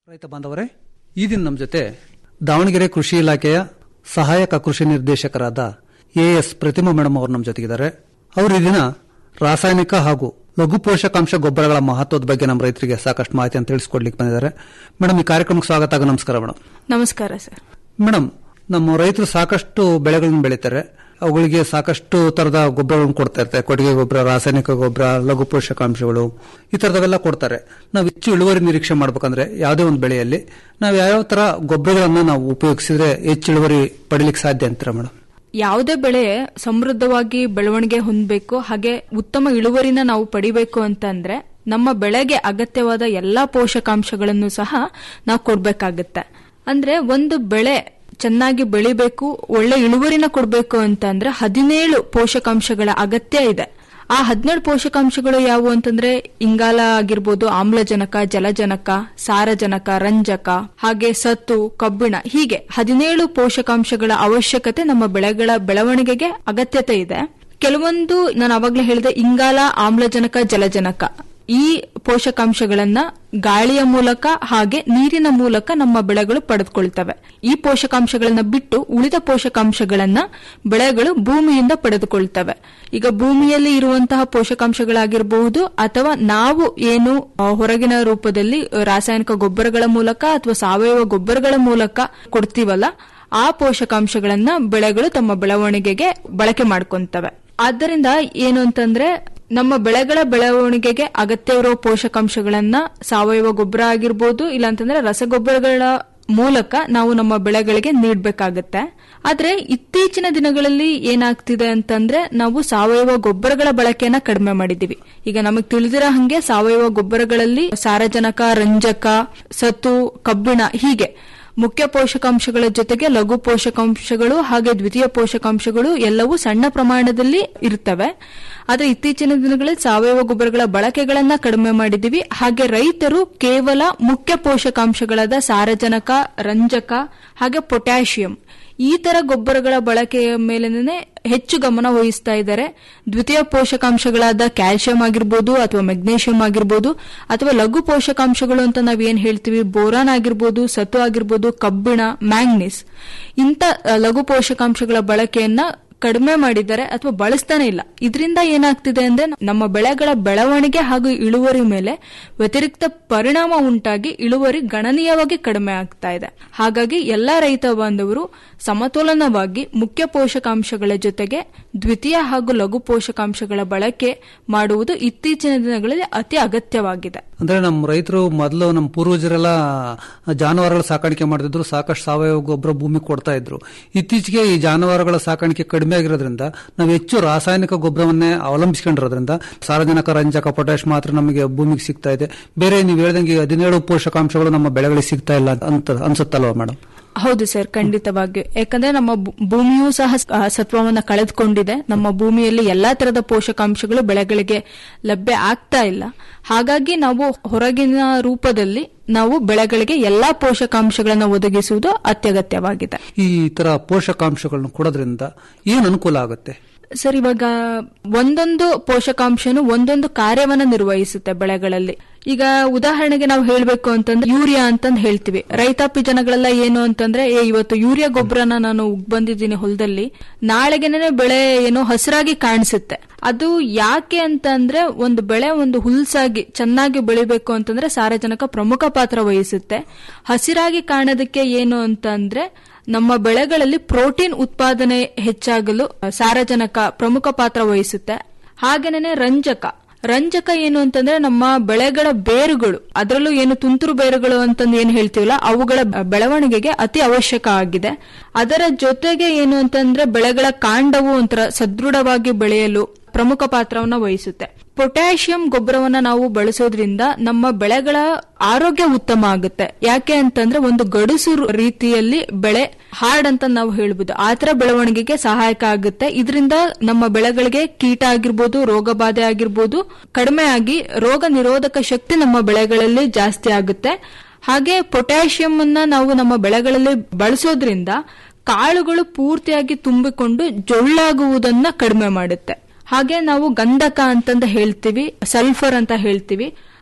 Speaker 16: ರೈತ ಬಾಂಧವರೇ ಈ ದಿನ ನಮ್ಮ ಜೊತೆ ದಾವಣಗೆರೆ ಕೃಷಿ ಇಲಾಖೆಯ ಸಹಾಯಕ ಕೃಷಿ ನಿರ್ದೇಶಕರಾದ ಎ ಎಸ್ ಪ್ರತಿಮಾ ಮೇಡಮ್ ಅವರು ನಮ್ಮ ಜೊತೆಗಿದ್ದಾರೆ ಅವರು ಈ ದಿನ ರಾಸಾಯನಿಕ ಹಾಗೂ ಲಘು ಪೋಷಕಾಂಶ ಗೊಬ್ಬರಗಳ ಮಹತ್ವದ ಬಗ್ಗೆ ನಮ್ಮ ರೈತರಿಗೆ ಸಾಕಷ್ಟು ಮಾಹಿತಿಯನ್ನು ತಿಳಿಸ್ಕೊಡ್ಲಿಕ್ಕೆ ಬಂದಿದ್ದಾರೆ ಮೇಡಮ್ ಈ ಕಾರ್ಯಕ್ರಮಕ್ಕೆ ಸ್ವಾಗತ ಹಾಗೂ ನಮಸ್ಕಾರ ಮೇಡಮ್
Speaker 17: ನಮಸ್ಕಾರ ಸರ್
Speaker 16: ಮೇಡಮ್ ನಮ್ಮ ರೈತರು ಸಾಕಷ್ಟು ಬೆಳೆಗಳನ್ನು ಬೆಳೀತಾರೆ ಅವುಗಳಿಗೆ ಸಾಕಷ್ಟು ತರದ ಗೊಬ್ಬರಗಳನ್ನು ಕೊಡ್ತಾ ಇರ್ತಾರೆ ಕೊಟ್ಟಿಗೆ ಗೊಬ್ಬರ ರಾಸಾಯನಿಕ ಗೊಬ್ಬರ ಲಘು ಪೋಷಕಾಂಶಗಳು ಈ ತರದವೆಲ್ಲ ಕೊಡ್ತಾರೆ ನಾವು ಹೆಚ್ಚು ಇಳುವರಿ ನಿರೀಕ್ಷೆ ಮಾಡ್ಬೇಕಂದ್ರೆ ಯಾವುದೇ ಒಂದು ಬೆಳೆಯಲ್ಲಿ ನಾವು ಯಾವ್ಯಾವ ತರ ಗೊಬ್ಬರಗಳನ್ನ ನಾವು ಉಪಯೋಗಿಸಿದ್ರೆ ಹೆಚ್ಚು ಇಳುವರಿ ಪಡಿಲಿಕ್ಕೆ ಸಾಧ್ಯ ಅಂತೀರಾ ಮೇಡಮ್
Speaker 17: ಯಾವುದೇ ಬೆಳೆ ಸಮೃದ್ಧವಾಗಿ ಬೆಳವಣಿಗೆ ಹೊಂದಬೇಕು ಹಾಗೆ ಉತ್ತಮ ಇಳುವರಿನ ನಾವು ಪಡಿಬೇಕು ಅಂತಂದ್ರೆ ನಮ್ಮ ಬೆಳೆಗೆ ಅಗತ್ಯವಾದ ಎಲ್ಲಾ ಪೋಷಕಾಂಶಗಳನ್ನು ಸಹ ನಾವು ಕೊಡ್ಬೇಕಾಗತ್ತೆ ಅಂದ್ರೆ ಒಂದು ಬೆಳೆ ಚೆನ್ನಾಗಿ ಬೆಳಿಬೇಕು ಒಳ್ಳೆ ಇಳುವರಿನ ಕೊಡಬೇಕು ಅಂತಂದ್ರೆ ಹದಿನೇಳು ಪೋಷಕಾಂಶಗಳ ಅಗತ್ಯ ಇದೆ ಆ ಹದಿನೇಳು ಪೋಷಕಾಂಶಗಳು ಯಾವುವು ಅಂತಂದ್ರೆ ಇಂಗಾಲ ಆಗಿರ್ಬೋದು ಆಮ್ಲಜನಕ ಜಲಜನಕ ಸಾರಜನಕ ರಂಜಕ ಹಾಗೆ ಸತ್ತು ಕಬ್ಬಿಣ ಹೀಗೆ ಹದಿನೇಳು ಪೋಷಕಾಂಶಗಳ ಅವಶ್ಯಕತೆ ನಮ್ಮ ಬೆಳೆಗಳ ಬೆಳವಣಿಗೆಗೆ ಅಗತ್ಯತೆ ಇದೆ ಕೆಲವೊಂದು ನಾನು ಅವಾಗಲೇ ಹೇಳಿದೆ ಇಂಗಾಲ ಆಮ್ಲಜನಕ ಜಲಜನಕ ಈ ಪೋಷಕಾಂಶಗಳನ್ನ ಗಾಳಿಯ ಮೂಲಕ ಹಾಗೆ ನೀರಿನ ಮೂಲಕ ನಮ್ಮ ಬೆಳೆಗಳು ಪಡೆದುಕೊಳ್ತವೆ ಈ ಪೋಷಕಾಂಶಗಳನ್ನ ಬಿಟ್ಟು ಉಳಿದ ಪೋಷಕಾಂಶಗಳನ್ನ ಬೆಳೆಗಳು ಭೂಮಿಯಿಂದ ಪಡೆದುಕೊಳ್ತವೆ ಈಗ ಭೂಮಿಯಲ್ಲಿ ಇರುವಂತಹ ಪೋಷಕಾಂಶಗಳಾಗಿರಬಹುದು ಅಥವಾ ನಾವು ಏನು ಆ, ಹೊರಗಿನ ರೂಪದಲ್ಲಿ ರಾಸಾಯನಿಕ ಗೊಬ್ಬರಗಳ ಮೂಲಕ ಅಥವಾ ಸಾವಯವ ಗೊಬ್ಬರಗಳ ಮೂಲಕ ಕೊಡ್ತೀವಲ್ಲ ಆ ಪೋಷಕಾಂಶಗಳನ್ನ ಬೆಳೆಗಳು ತಮ್ಮ ಬೆಳವಣಿಗೆಗೆ ಬಳಕೆ ಮಾಡ್ಕೊಂತವೆ ಆದ್ದರಿಂದ ಏನು ಅಂತಂದ್ರೆ ನಮ್ಮ ಬೆಳೆಗಳ ಬೆಳವಣಿಗೆಗೆ ಅಗತ್ಯ ಇರೋ ಪೋಷಕಾಂಶಗಳನ್ನ ಸಾವಯವ ಗೊಬ್ಬರ ಆಗಿರ್ಬೋದು ಇಲ್ಲಾಂತಂದ್ರೆ ರಸಗೊಬ್ಬರಗಳ ಮೂಲಕ ನಾವು ನಮ್ಮ ಬೆಳೆಗಳಿಗೆ ನೀಡಬೇಕಾಗತ್ತೆ ಆದ್ರೆ ಇತ್ತೀಚಿನ ದಿನಗಳಲ್ಲಿ ಏನಾಗ್ತಿದೆ ಅಂತಂದ್ರೆ ನಾವು ಸಾವಯವ ಗೊಬ್ಬರಗಳ ಬಳಕೆಯನ್ನ ಕಡಿಮೆ ಮಾಡಿದೀವಿ ಈಗ ನಮಗೆ ತಿಳಿದಿರೋ ಹಂಗೆ ಸಾವಯವ ಗೊಬ್ಬರಗಳಲ್ಲಿ ಸಾರಜನಕ ರಂಜಕ ಸತು ಕಬ್ಬಿಣ ಹೀಗೆ ಮುಖ್ಯ ಪೋಷಕಾಂಶಗಳ ಜೊತೆಗೆ ಲಘು ಪೋಷಕಾಂಶಗಳು ಹಾಗೆ ದ್ವಿತೀಯ ಪೋಷಕಾಂಶಗಳು ಎಲ್ಲವೂ ಸಣ್ಣ ಪ್ರಮಾಣದಲ್ಲಿ ಇರ್ತವೆ ಆದ್ರೆ ಇತ್ತೀಚಿನ ದಿನಗಳಲ್ಲಿ ಸಾವಯವ ಗೊಬ್ಬರಗಳ ಬಳಕೆಗಳನ್ನ ಕಡಿಮೆ ಮಾಡಿದೀವಿ ಹಾಗೆ ರೈತರು ಕೇವಲ ಮುಖ್ಯ ಪೋಷಕಾಂಶಗಳಾದ ಸಾರಜನಕ ರಂಜಕ ಹಾಗೆ ಪೊಟ್ಯಾಷಿಯಂ ಈ ತರ ಗೊಬ್ಬರಗಳ ಬಳಕೆಯ ಮೇಲೇನೆ ಹೆಚ್ಚು ಗಮನ ವಹಿಸ್ತಾ ಇದ್ದಾರೆ ದ್ವಿತೀಯ ಪೋಷಕಾಂಶಗಳಾದ ಕ್ಯಾಲ್ಸಿಯಂ ಆಗಿರ್ಬೋದು ಅಥವಾ ಮೆಗ್ನೀಷಿಯಂ ಆಗಿರ್ಬೋದು ಅಥವಾ ಲಘು ಪೋಷಕಾಂಶಗಳು ಅಂತ ನಾವ್ ಏನ್ ಹೇಳ್ತೀವಿ ಬೋರಾನ್ ಆಗಿರ್ಬೋದು ಸತು ಆಗಿರ್ಬೋದು ಕಬ್ಬಿಣ ಮ್ಯಾಂಗ್ನೀಸ್ ಇಂಥ ಅ, ಲಘು ಪೋಷಕಾಂಶಗಳ ಬಳಕೆಯನ್ನ ಕಡಿಮೆ ಮಾಡಿದ್ದಾರೆ ಅಥವಾ ಬಳಸ್ತಾನೆ ಇಲ್ಲ ಇದರಿಂದ ಏನಾಗ್ತಿದೆ ಅಂದ್ರೆ ನಮ್ಮ ಬೆಳೆಗಳ ಬೆಳವಣಿಗೆ ಹಾಗೂ ಇಳುವರಿ ಮೇಲೆ ವ್ಯತಿರಿಕ್ತ ಪರಿಣಾಮ ಉಂಟಾಗಿ ಇಳುವರಿ ಗಣನೀಯವಾಗಿ ಕಡಿಮೆ ಆಗ್ತಾ ಇದೆ ಹಾಗಾಗಿ ಎಲ್ಲಾ ರೈತ ಬಾಂಧವರು ಸಮತೋಲನವಾಗಿ ಮುಖ್ಯ ಪೋಷಕಾಂಶಗಳ ಜೊತೆಗೆ ದ್ವಿತೀಯ ಹಾಗೂ ಲಘು ಪೋಷಕಾಂಶಗಳ ಬಳಕೆ ಮಾಡುವುದು ಇತ್ತೀಚಿನ ದಿನಗಳಲ್ಲಿ ಅತಿ ಅಗತ್ಯವಾಗಿದೆ
Speaker 16: ಅಂದ್ರೆ ನಮ್ಮ ರೈತರು ಮೊದಲು ನಮ್ಮ ಪೂರ್ವಜರೆಲ್ಲ ಜಾನುವಾರುಗಳ ಸಾಕಾಣಿಕೆ ಮಾಡ್ತಿದ್ರು ಸಾಕಷ್ಟು ಸಾವಯವ ಗೊಬ್ಬರ ಭೂಮಿ ಕೊಡ್ತಾ ಇದ್ರು ಇತ್ತೀಚೆಗೆ ಈ ಜಾನುವಾರುಗಳ ಸಾಕಾಣಿಕೆ ಕಡಿಮೆ ಆಗಿರೋದ್ರಿಂದ ನಾವು ಹೆಚ್ಚು ರಾಸಾಯನಿಕ ಗೊಬ್ಬರವನ್ನೇ ಅವಲಂಬಿಸಿಕೊಂಡಿರೋದ್ರಿಂದ ಸಾರಜನಕ ರಂಜಕ ಪೊಟ್ಯಾಶ್ ಮಾತ್ರ ನಮಗೆ ಭೂಮಿಗೆ ಸಿಗ್ತಾ ಇದೆ ಬೇರೆ ನೀವು ಹೇಳ್ದಂಗೆ ಈ ಹದಿನೇಳು ಪೋಷಕಾಂಶಗಳು ನಮ್ಮ ಬೆಳೆಗಳಿಗೆ ಸಿಗ್ತಾ ಇಲ್ಲ ಅಂತ ಅನ್ಸುತ್ತಲ್ವಾ ಮೇಡಮ್
Speaker 17: ಹೌದು ಸರ್ ಖಂಡಿತವಾಗಿಯೂ ಯಾಕಂದ್ರೆ ನಮ್ಮ ಭೂ- ಭೂಮಿಯೂ ಸಹ ಆ, ಸತ್ವವನ್ನ ಕಳೆದುಕೊಂಡಿದೆ ನಮ್ಮ ಭೂಮಿಯಲ್ಲಿ ಎಲ್ಲಾ ತರದ ಪೋಷಕಾಂಶಗಳು ಬೆಳೆಗಳಿಗೆ ಲಭ್ಯ ಆಗ್ತಾ ಇಲ್ಲ ಹಾಗಾಗಿ ನಾವು ಹೊರಗಿನ ರೂಪದಲ್ಲಿ ನಾವು ಬೆಳೆಗಳಿಗೆ ಎಲ್ಲಾ ಪೋಷಕಾಂಶಗಳನ್ನು ಒದಗಿಸುವುದು ಅತ್ಯಗತ್ಯವಾಗಿದೆ
Speaker 16: ಈ ತರ ಪೋಷಕಾಂಶಗಳನ್ನು ಕೊಡೋದ್ರಿಂದ ಏನು ಅನುಕೂಲ ಆಗುತ್ತೆ
Speaker 17: ಸರ್ ಇವಾಗ ಒಂದೊಂದು ಪೋಷಕಾಂಶನು ಒಂದೊಂದು ಕಾರ್ಯವನ್ನ ನಿರ್ವಹಿಸುತ್ತೆ ಬೆಳೆಗಳಲ್ಲಿ ಈಗ ಉದಾಹರಣೆಗೆ ನಾವು ಹೇಳ್ಬೇಕು ಅಂತಂದ್ರೆ ಯೂರಿಯಾ ಅಂತಂದ್ ಹೇಳ್ತೀವಿ ರೈತಾಪಿ ಜನಗಳೆಲ್ಲ ಏನು ಅಂತಂದ್ರೆ ಏ ಇವತ್ತು ಯೂರಿಯಾ ಗೊಬ್ಬರನ ನಾನು ಉಗ್ ಬಂದಿದ್ದೀನಿ ಹೊಲದಲ್ಲಿ ನಾಳೆಗೆನೆ ಬೆಳೆ ಏನೋ ಹಸಿರಾಗಿ ಕಾಣಿಸುತ್ತೆ ಅದು ಯಾಕೆ ಅಂತಂದ್ರೆ ಒಂದು ಬೆಳೆ ಒಂದು ಹುಲ್ಸಾಗಿ ಚೆನ್ನಾಗಿ ಬೆಳಿಬೇಕು ಅಂತಂದ್ರೆ ಸಾರಜನಕ ಪ್ರಮುಖ ಪಾತ್ರ ವಹಿಸುತ್ತೆ ಹಸಿರಾಗಿ ಕಾಣೋದಕ್ಕೆ ಏನು ಅಂತಂದ್ರೆ ನಮ್ಮ ಬೆಳೆಗಳಲ್ಲಿ ಪ್ರೋಟೀನ್ ಉತ್ಪಾದನೆ ಹೆಚ್ಚಾಗಲು ಸಾರಜನಕ ಪ್ರಮುಖ ಪಾತ್ರ ವಹಿಸುತ್ತೆ ಹಾಗೇನೆ ರಂಜಕ ರಂಜಕ ಏನು ಅಂತಂದ್ರೆ ನಮ್ಮ ಬೆಳೆಗಳ ಬೇರುಗಳು ಅದರಲ್ಲೂ ಏನು ತುಂತುರು ಬೇರುಗಳು ಅಂತಂದು ಏನ್ ಹೇಳ್ತೀವಲ್ಲ ಅವುಗಳ ಬೆಳವಣಿಗೆಗೆ ಅತಿ ಅವಶ್ಯಕ ಆಗಿದೆ ಅದರ ಜೊತೆಗೆ ಏನು ಅಂತಂದ್ರೆ ಬೆಳೆಗಳ ಕಾಂಡವು ಒಂಥರ ಸದೃಢವಾಗಿ ಬೆಳೆಯಲು ಪ್ರಮುಖ ಪಾತ್ರವನ್ನ ವಹಿಸುತ್ತೆ ಪೊಟ್ಯಾಷಿಯಂ ಗೊಬ್ಬರವನ್ನ ನಾವು ಬಳಸೋದ್ರಿಂದ ನಮ್ಮ ಬೆಳೆಗಳ ಆರೋಗ್ಯ ಉತ್ತಮ ಆಗುತ್ತೆ ಯಾಕೆ ಅಂತಂದ್ರೆ ಒಂದು ಗಡುಸು ರೀತಿಯಲ್ಲಿ ಬೆಳೆ ಹಾರ್ಡ್ ಅಂತ ನಾವು ಹೇಳ್ಬೋದು ಆತರ ಬೆಳವಣಿಗೆಗೆ ಸಹಾಯಕ ಆಗುತ್ತೆ ಇದರಿಂದ ನಮ್ಮ ಬೆಳೆಗಳಿಗೆ ಕೀಟ ಆಗಿರ್ಬೋದು ರೋಗ ಬಾಧೆ ಆಗಿರ್ಬೋದು ಕಡಿಮೆ ಆಗಿ ರೋಗ ನಿರೋಧಕ ಶಕ್ತಿ ನಮ್ಮ ಬೆಳೆಗಳಲ್ಲಿ ಜಾಸ್ತಿ ಆಗುತ್ತೆ ಹಾಗೆ ಪೊಟ್ಯಾಷಿಯಂ ಅನ್ನ ನಾವು ನಮ್ಮ ಬೆಳೆಗಳಲ್ಲಿ ಬಳಸೋದ್ರಿಂದ ಕಾಳುಗಳು ಪೂರ್ತಿಯಾಗಿ ತುಂಬಿಕೊಂಡು ಜೊಳ್ಳಾಗುವುದನ್ನ ಕಡಿಮೆ ಮಾಡುತ್ತೆ ಹಾಗೆ ನಾವು ಗಂಧಕ ಅಂತಂದ ಹೇಳ್ತೀವಿ ಸಲ್ಫರ್ ಅಂತ ಹೇಳ್ತೀವಿ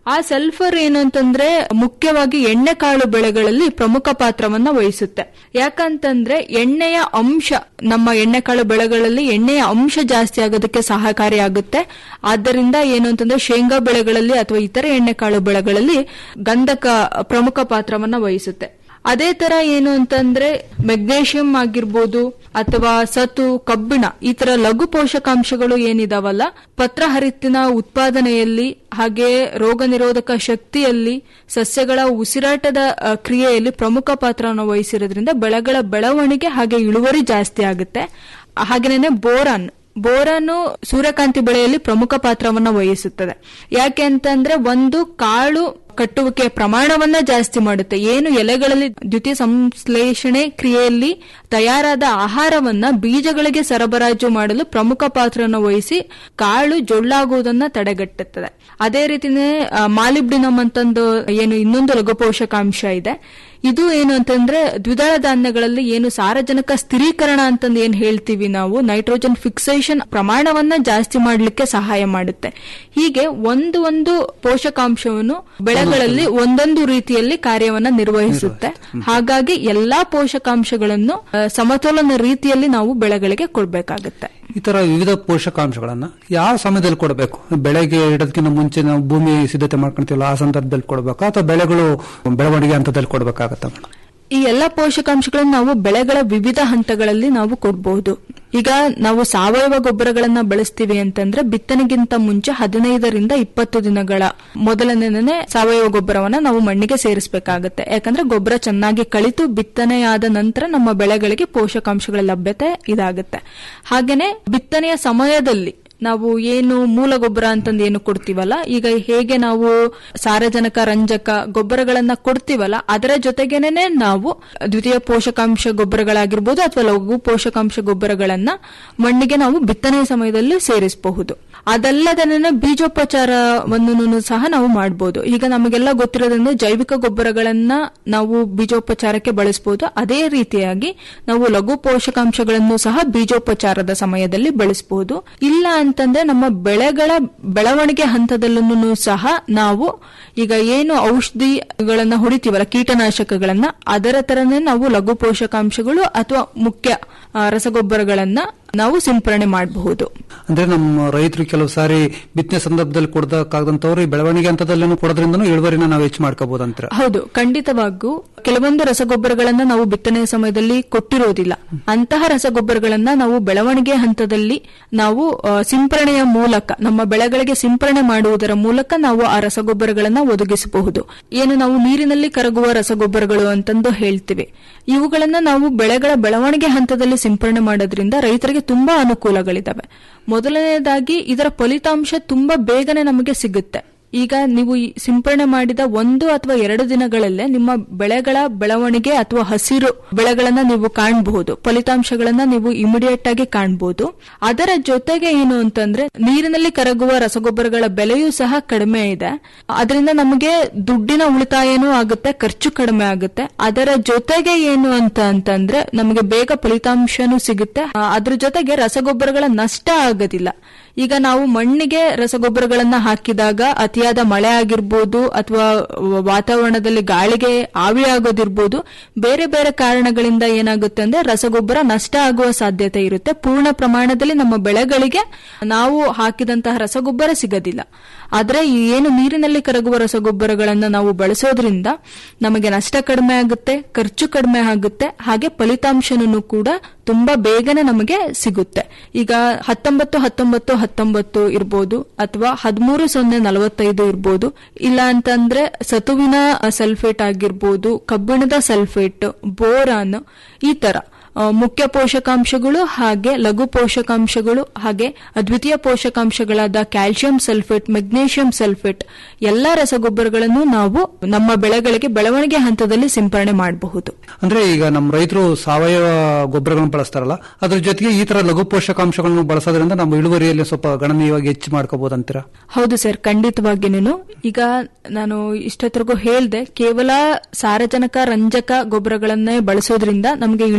Speaker 17: ಆ ಸಲ್ಫರ್ ಏನು ಅಂತಂದ್ರೆ ಮುಖ್ಯವಾಗಿ ಎಣ್ಣೆಕಾಳು ಬೆಳೆಗಳಲ್ಲಿ ಪ್ರಮುಖ ಪಾತ್ರವನ್ನ ವಹಿಸುತ್ತೆ ಯಾಕಂತಂದ್ರೆ ಎಣ್ಣೆಯ ಅಂಶ ನಮ್ಮ ಎಣ್ಣೆಕಾಳು ಬೆಳೆಗಳಲ್ಲಿ ಎಣ್ಣೆಯ ಅಂಶ ಜಾಸ್ತಿ ಆಗೋದಕ್ಕೆ ಸಹಕಾರಿಯಾಗುತ್ತೆ ಆದ್ದರಿಂದ ಏನು ಅಂತಂದ್ರೆ ಶೇಂಗಾ ಬೆಳೆಗಳಲ್ಲಿ ಅಥವಾ ಇತರ ಎಣ್ಣೆಕಾಳು ಬೆಳೆಗಳಲ್ಲಿ ಗಂಧಕ ಪ್ರಮುಖ ಪಾತ್ರವನ್ನ ವಹಿಸುತ್ತೆ ಅದೇ ತರ ಏನು ಅಂತಂದ್ರೆ ಮೆಗ್ನೇಷಿಯಂ ಆಗಿರ್ಬೋದು ಅಥವಾ ಸತು ಕಬ್ಬಿಣ ಈ ತರ ಲಘು ಪೋಷಕಾಂಶಗಳು ಏನಿದಾವಲ್ಲ ಪತ್ರಹರಿತ್ತಿನ ಉತ್ಪಾದನೆಯಲ್ಲಿ ಹಾಗೆ ರೋಗ ನಿರೋಧಕ ಶಕ್ತಿಯಲ್ಲಿ ಸಸ್ಯಗಳ ಉಸಿರಾಟದ ಅ, ಕ್ರಿಯೆಯಲ್ಲಿ ಪ್ರಮುಖ ಪಾತ್ರವನ್ನು ವಹಿಸಿರೋದ್ರಿಂದ ಬೆಳೆಗಳ ಬೆಳವಣಿಗೆ ಹಾಗೆ ಇಳುವರಿ ಜಾಸ್ತಿ ಆಗುತ್ತೆ ಹಾಗೇನೆ ಬೋರಾನ್ ಬೋರಾನು ಸೂರ್ಯಕಾಂತಿ ಬೆಳೆಯಲ್ಲಿ ಪ್ರಮುಖ ಪಾತ್ರವನ್ನ ವಹಿಸುತ್ತದೆ ಯಾಕೆ ಅಂತಂದ್ರೆ ಒಂದು ಕಾಳು ಕಟ್ಟುವಿಕೆಯ ಪ್ರಮಾಣವನ್ನ ಜಾಸ್ತಿ ಮಾಡುತ್ತೆ ಏನು ಎಲೆಗಳಲ್ಲಿ ದ್ವಿತೀಯ ಸಂಶ್ಲೇಷಣೆ ಕ್ರಿಯೆಯಲ್ಲಿ ತಯಾರಾದ ಆಹಾರವನ್ನ ಬೀಜಗಳಿಗೆ ಸರಬರಾಜು ಮಾಡಲು ಪ್ರಮುಖ ಪಾತ್ರವನ್ನು ವಹಿಸಿ ಕಾಳು ಜೊಳ್ಳಾಗುವುದನ್ನ ತಡೆಗಟ್ಟುತ್ತದೆ ಅದೇ ರೀತಿನೇ ಆ, ಮಾಲಿಬ್ಡಿನಮ್ ಅಂತಂದು ಏನು ಇನ್ನೊಂದು ಲಘು ಪೋಷಕಾಂಶ ಇದೆ ಇದು ಏನು ಅಂತಂದ್ರೆ ದ್ವಿದಳ ಧಾನ್ಯಗಳಲ್ಲಿ ಏನು ಸಾರಜನಕ ಸ್ಥಿರೀಕರಣ ಅಂತಂದು ಏನ್ ಹೇಳ್ತೀವಿ ನಾವು ನೈಟ್ರೋಜನ್ ಫಿಕ್ಸೇಷನ್ ಪ್ರಮಾಣವನ್ನ ಜಾಸ್ತಿ ಮಾಡಲಿಕ್ಕೆ ಸಹಾಯ ಮಾಡುತ್ತೆ ಹೀಗೆ ಒಂದು ಒಂದು ಪೋಷಕಾಂಶವನ್ನು ಬೆಳೆಗಳಲ್ಲಿ ಒಂದೊಂದು ರೀತಿಯಲ್ಲಿ ಕಾರ್ಯವನ್ನ ನಿರ್ವಹಿಸುತ್ತೆ ಹಾಗಾಗಿ ಎಲ್ಲಾ ಪೋಷಕಾಂಶಗಳನ್ನು ಆ, ಸಮತೋಲನ ರೀತಿಯಲ್ಲಿ ನಾವು ಬೆಳೆಗಳಿಗೆ ಕೊಡಬೇಕಾಗುತ್ತೆ
Speaker 16: ಈ ತರ ವಿವಿಧ ಪೋಷಕಾಂಶಗಳನ್ನ ಯಾವ ಸಮಯದಲ್ಲಿ ಕೊಡಬೇಕು ಬೆಳೆಗೆ ಇಡೋದಕ್ಕಿಂತ ಮುಂಚೆ ನಾವು ಭೂಮಿ ಸಿದ್ಧತೆ ಮಾಡ್ಕೊಂತೀವಲ್ಲ ಆ ಸಂದರ್ಭದಲ್ಲಿ ಕೊಡಬೇಕಾ ಅಥವಾ ಬೆಳೆಗಳು ಬೆಳವಣಿಗೆ ಹಂತದಲ್ಲಿ ಕೊಡಬೇಕಾಗತ್ತ ಮೇಡಮ್
Speaker 17: ಈ ಎಲ್ಲ ಪೋಷಕಾಂಶಗಳನ್ನು ನಾವು ಬೆಳೆಗಳ ವಿವಿಧ ಹಂತಗಳಲ್ಲಿ ನಾವು ಕೊಡಬಹುದು ಈಗ ನಾವು ಸಾವಯವ ಗೊಬ್ಬರಗಳನ್ನ ಬಳಸ್ತೀವಿ ಅಂತಂದ್ರೆ ಬಿತ್ತನೆಗಿಂತ ಮುಂಚೆ ಹದಿನೈದರಿಂದ ಇಪ್ಪತ್ತು ದಿನಗಳ ಮೊದಲನೇ ಸಾವಯವ ಗೊಬ್ಬರವನ್ನ ನಾವು ಮಣ್ಣಿಗೆ ಸೇರಿಸಬೇಕಾಗುತ್ತೆ ಯಾಕಂದ್ರೆ ಗೊಬ್ಬರ ಚೆನ್ನಾಗಿ ಕಳಿತು ಬಿತ್ತನೆಯಾದ ನಂತರ ನಮ್ಮ ಬೆಳೆಗಳಿಗೆ ಪೋಷಕಾಂಶಗಳ ಲಭ್ಯತೆ ಇದಾಗುತ್ತೆ ಹಾಗೇನೆ ಬಿತ್ತನೆಯ ಸಮಯದಲ್ಲಿ ನಾವು ಏನು ಮೂಲ ಗೊಬ್ಬರ ಅಂತಂದು ಏನು ಕೊಡ್ತೀವಲ್ಲ ಈಗ ಹೇಗೆ ನಾವು ಸಾರಜನಕ ರಂಜಕ ಗೊಬ್ಬರಗಳನ್ನ ಕೊಡ್ತೀವಲ್ಲ ಅದರ ಜೊತೆಗೇನೆ ನಾವು ದ್ವಿತೀಯ ಪೋಷಕಾಂಶ ಗೊಬ್ಬರಗಳಾಗಿರ್ಬೋದು ಅಥವಾ ಲಘು ಪೋಷಕಾಂಶ ಗೊಬ್ಬರಗಳನ್ನ ಮಣ್ಣಿಗೆ ನಾವು ಬಿತ್ತನೆಯ ಸಮಯದಲ್ಲಿ ಸೇರಿಸಬಹುದು ಅದಲ್ಲದನ್ನ ಬೀಜೋಪಚಾರವನ್ನು ಸಹ ನಾವು ಮಾಡಬಹುದು ಈಗ ನಮಗೆಲ್ಲ ಗೊತ್ತಿರೋದ್ರಿಂದ ಜೈವಿಕ ಗೊಬ್ಬರಗಳನ್ನ ನಾವು ಬೀಜೋಪಚಾರಕ್ಕೆ ಬಳಸಬಹುದು ಅದೇ ರೀತಿಯಾಗಿ ನಾವು ಲಘು ಪೋಷಕಾಂಶಗಳನ್ನು ಸಹ ಬೀಜೋಪಚಾರದ ಸಮಯದಲ್ಲಿ ಬಳಸಬಹುದು ಇಲ್ಲ ಅಂತಂದ್ರೆ ನಮ್ಮ ಬೆಳೆಗಳ ಬೆಳವಣಿಗೆ ಹಂತದಲ್ಲೂ ಸಹ ನಾವು ಈಗ ಏನು ಔಷಧಿಗಳನ್ನ ಹೊಡಿತೀವಲ್ಲ ಕೀಟನಾಶಕಗಳನ್ನ ಅದರ ತರನೇ ನಾವು ಲಘು ಪೋಷಕಾಂಶಗಳು ಅಥವಾ ಮುಖ್ಯ ಆ, ರಸಗೊಬ್ಬರಗಳನ್ನ ನಾವು ಸಿಂಪರಣೆ ಮಾಡಬಹುದು
Speaker 16: ಅಂದ್ರೆ ನಮ್ಮ ರೈತರು ಕೆಲವು ಸಾರಿ ಬಿತ್ತನೆ ಸಂದರ್ಭದಲ್ಲಿ ಕೊಡದಕ್ಕಾಗದಂತವ್ರು ಈ ಬೆಳವಣಿಗೆ ಹಂತದಲ್ಲೂ ಕೊಡೋದ್ರಿಂದ ಇಳುವರಿನ ನಾವು ಹೆಚ್ಚು ಮಾಡ್ಕೋಬಹುದು ಅಂತೀರ
Speaker 17: ಹೌದು ಖಂಡಿತವಾಗೂ ಕೆಲವೊಂದು ರಸಗೊಬ್ಬರಗಳನ್ನ ನಾವು ಬಿತ್ತನೆಯ ಸಮಯದಲ್ಲಿ ಕೊಟ್ಟಿರೋದಿಲ್ಲ ಅಂತಹ ರಸಗೊಬ್ಬರಗಳನ್ನ ನಾವು ಬೆಳವಣಿಗೆ ಹಂತದಲ್ಲಿ ನಾವು ಆ, ಸಿಂಪರಣೆಯ ಮೂಲಕ ನಮ್ಮ ಬೆಳೆಗಳಿಗೆ ಸಿಂಪರಣೆ ಮಾಡುವುದರ ಮೂಲಕ ನಾವು ಆ ರಸಗೊಬ್ಬರಗಳನ್ನ ಒದಗಿಸಬಹುದು ಏನು ನಾವು ನೀರಿನಲ್ಲಿ ಕರಗುವ ರಸಗೊಬ್ಬರಗಳು ಅಂತಂದು ಹೇಳ್ತೀವಿ ಇವುಗಳನ್ನ ನಾವು ಬೆಳೆಗಳ ಬೆಳವಣಿಗೆ ಹಂತದಲ್ಲಿ ಸಿಂಪರಣೆ ಮಾಡೋದ್ರಿಂದ ರೈತರಿಗೆ ತುಂಬಾ ಅನುಕೂಲಗಳಿದಾವೆ ಮೊದಲನೇದಾಗಿ ಇದರ ಫಲಿತಾಂಶ ತುಂಬಾ ಬೇಗನೆ ನಮಗೆ ಸಿಗುತ್ತೆ ಈಗ ನೀವು ಈ ಸಿಂಪರಣೆ ಮಾಡಿದ ಒಂದು ಅಥವಾ ಎರಡು ದಿನಗಳಲ್ಲೇ ನಿಮ್ಮ ಬೆಳೆಗಳ ಬೆಳವಣಿಗೆ ಅಥವಾ ಹಸಿರು ಬೆಳೆಗಳನ್ನ ನೀವು ಕಾಣಬಹುದು ಫಲಿತಾಂಶಗಳನ್ನ ನೀವು ಇಮಿಡಿಯೇಟ್ ಆಗಿ ಕಾಣಬಹುದು ಅದರ ಜೊತೆಗೆ ಏನು ಅಂತಂದ್ರೆ ನೀರಿನಲ್ಲಿ ಕರಗುವ ರಸಗೊಬ್ಬರಗಳ ಬೆಲೆಯೂ ಸಹ ಕಡಿಮೆ ಇದೆ ಅದರಿಂದ ನಮಗೆ ದುಡ್ಡಿನ ಉಳಿತಾಯನೂ ಆಗುತ್ತೆ ಖರ್ಚು ಕಡಿಮೆ ಆಗುತ್ತೆ ಅದರ ಜೊತೆಗೆ ಏನು ಅಂತ ಅಂತಂದ್ರೆ ನಮಗೆ ಬೇಗ ಫಲಿತಾಂಶನೂ ಸಿಗುತ್ತೆ ಆ, ಅದ್ರ ಜೊತೆಗೆ ರಸಗೊಬ್ಬರಗಳ ನಷ್ಟ ಆಗೋದಿಲ್ಲ ಈಗ ನಾವು ಮಣ್ಣಿಗೆ ರಸಗೊಬ್ಬರಗಳನ್ನ ಹಾಕಿದಾಗ ಅತಿಯಾದ ಮಳೆ ಆಗಿರ್ಬೋದು ಅಥವಾ ವಾತಾವರಣದಲ್ಲಿ ಗಾಳಿಗೆ ಆವಿ ಆಗೋದಿರ್ಬೋದು ಬೇರೆ ಬೇರೆ ಕಾರಣಗಳಿಂದ ಏನಾಗುತ್ತೆ ಅಂದ್ರೆ ರಸಗೊಬ್ಬರ ನಷ್ಟ ಆಗುವ ಸಾಧ್ಯತೆ ಇರುತ್ತೆ ಪೂರ್ಣ ಪ್ರಮಾಣದಲ್ಲಿ ನಮ್ಮ ಬೆಳೆಗಳಿಗೆ ನಾವು ಹಾಕಿದಂತಹ ರಸಗೊಬ್ಬರ ಸಿಗೋದಿಲ್ಲ ಆದ್ರೆ ಈ ಏನು ನೀರಿನಲ್ಲಿ ಕರಗುವ ರಸಗೊಬ್ಬರಗಳನ್ನ ನಾವು ಬಳಸೋದ್ರಿಂದ ನಮಗೆ ನಷ್ಟ ಕಡಿಮೆ ಆಗುತ್ತೆ ಖರ್ಚು ಕಡಿಮೆ ಆಗುತ್ತೆ ಹಾಗೆ ಫಲಿತಾಂಶನೂ ಕೂಡ ತುಂಬಾ ಬೇಗನೆ ನಮಗೆ ಸಿಗುತ್ತೆ ಈಗ ಹತ್ತೊಂಬತ್ತು ಹತ್ತೊಂಬತ್ತು ಹತ್ತೊಂಬತ್ತು ಇರ್ಬೋದು ಅಥವಾ ಹದಿಮೂರು ಸೊನ್ನೆ ನಲವತ್ತೈದು ಇರ್ಬೋದು ಇಲ್ಲ ಅಂತಂದ್ರೆ ಸತುವಿನ ಸಲ್ಫೇಟ್ ಆಗಿರ್ಬೋದು ಕಬ್ಬಿಣದ ಸಲ್ಫೇಟ್ ಬೋರಾನ್ ಈ ತರ ಆ, ಮುಖ್ಯ ಪೋಷಕಾಂಶಗಳು ಹಾಗೆ ಲಘು ಪೋಷಕಾಂಶಗಳು ಹಾಗೆ ದ್ವಿತೀಯ ಪೋಷಕಾಂಶಗಳಾದ ಕ್ಯಾಲ್ಸಿಯಂ ಸಲ್ಫೇಟ್ ಮೆಗ್ನೀಷಿಯಂ ಸಲ್ಫೇಟ್ ಎಲ್ಲಾ ರಸಗೊಬ್ಬರಗಳನ್ನು ನಾವು ನಮ್ಮ ಬೆಳೆಗಳಿಗೆ ಬೆಳವಣಿಗೆ ಹಂತದಲ್ಲಿ ಸಿಂಪರಣೆ ಮಾಡಬಹುದು
Speaker 16: ಅಂದ್ರೆ ಈಗ ನಮ್ಮ ರೈತರು ಸಾವಯವ ಗೊಬ್ಬರಗಳನ್ನು ಬಳಸ್ತಾರಲ್ಲ ಅದ್ರ ಜೊತೆಗೆ ಈ ತರ ಲಘು ಪೋಷಕಾಂಶಗಳನ್ನು ಬಳಸೋದ್ರಿಂದ ನಮ್ಮ ಇಳುವರಿಯಲ್ಲಿ ಸ್ವಲ್ಪ ಗಣನೀಯವಾಗಿ ಹೆಚ್ಚು ಮಾಡ್ಕೋಬಹುದು ಅಂತೀರಾ
Speaker 17: ಹೌದು ಸರ್ ಖಂಡಿತವಾಗಿನೂ ಈಗ ನಾನು ಇಷ್ಟೊತ್ತರೆಗೂ ಹೇಳ್ದೆ ಕೇವಲ ಸಾರಜನಕ ರಂಜಕ ಗೊಬ್ಬರಗಳನ್ನೇ ಬಳಸೋದ್ರಿಂದ ನಮಗೆ ಇಳುವರಿ ಕಡಿಮೆ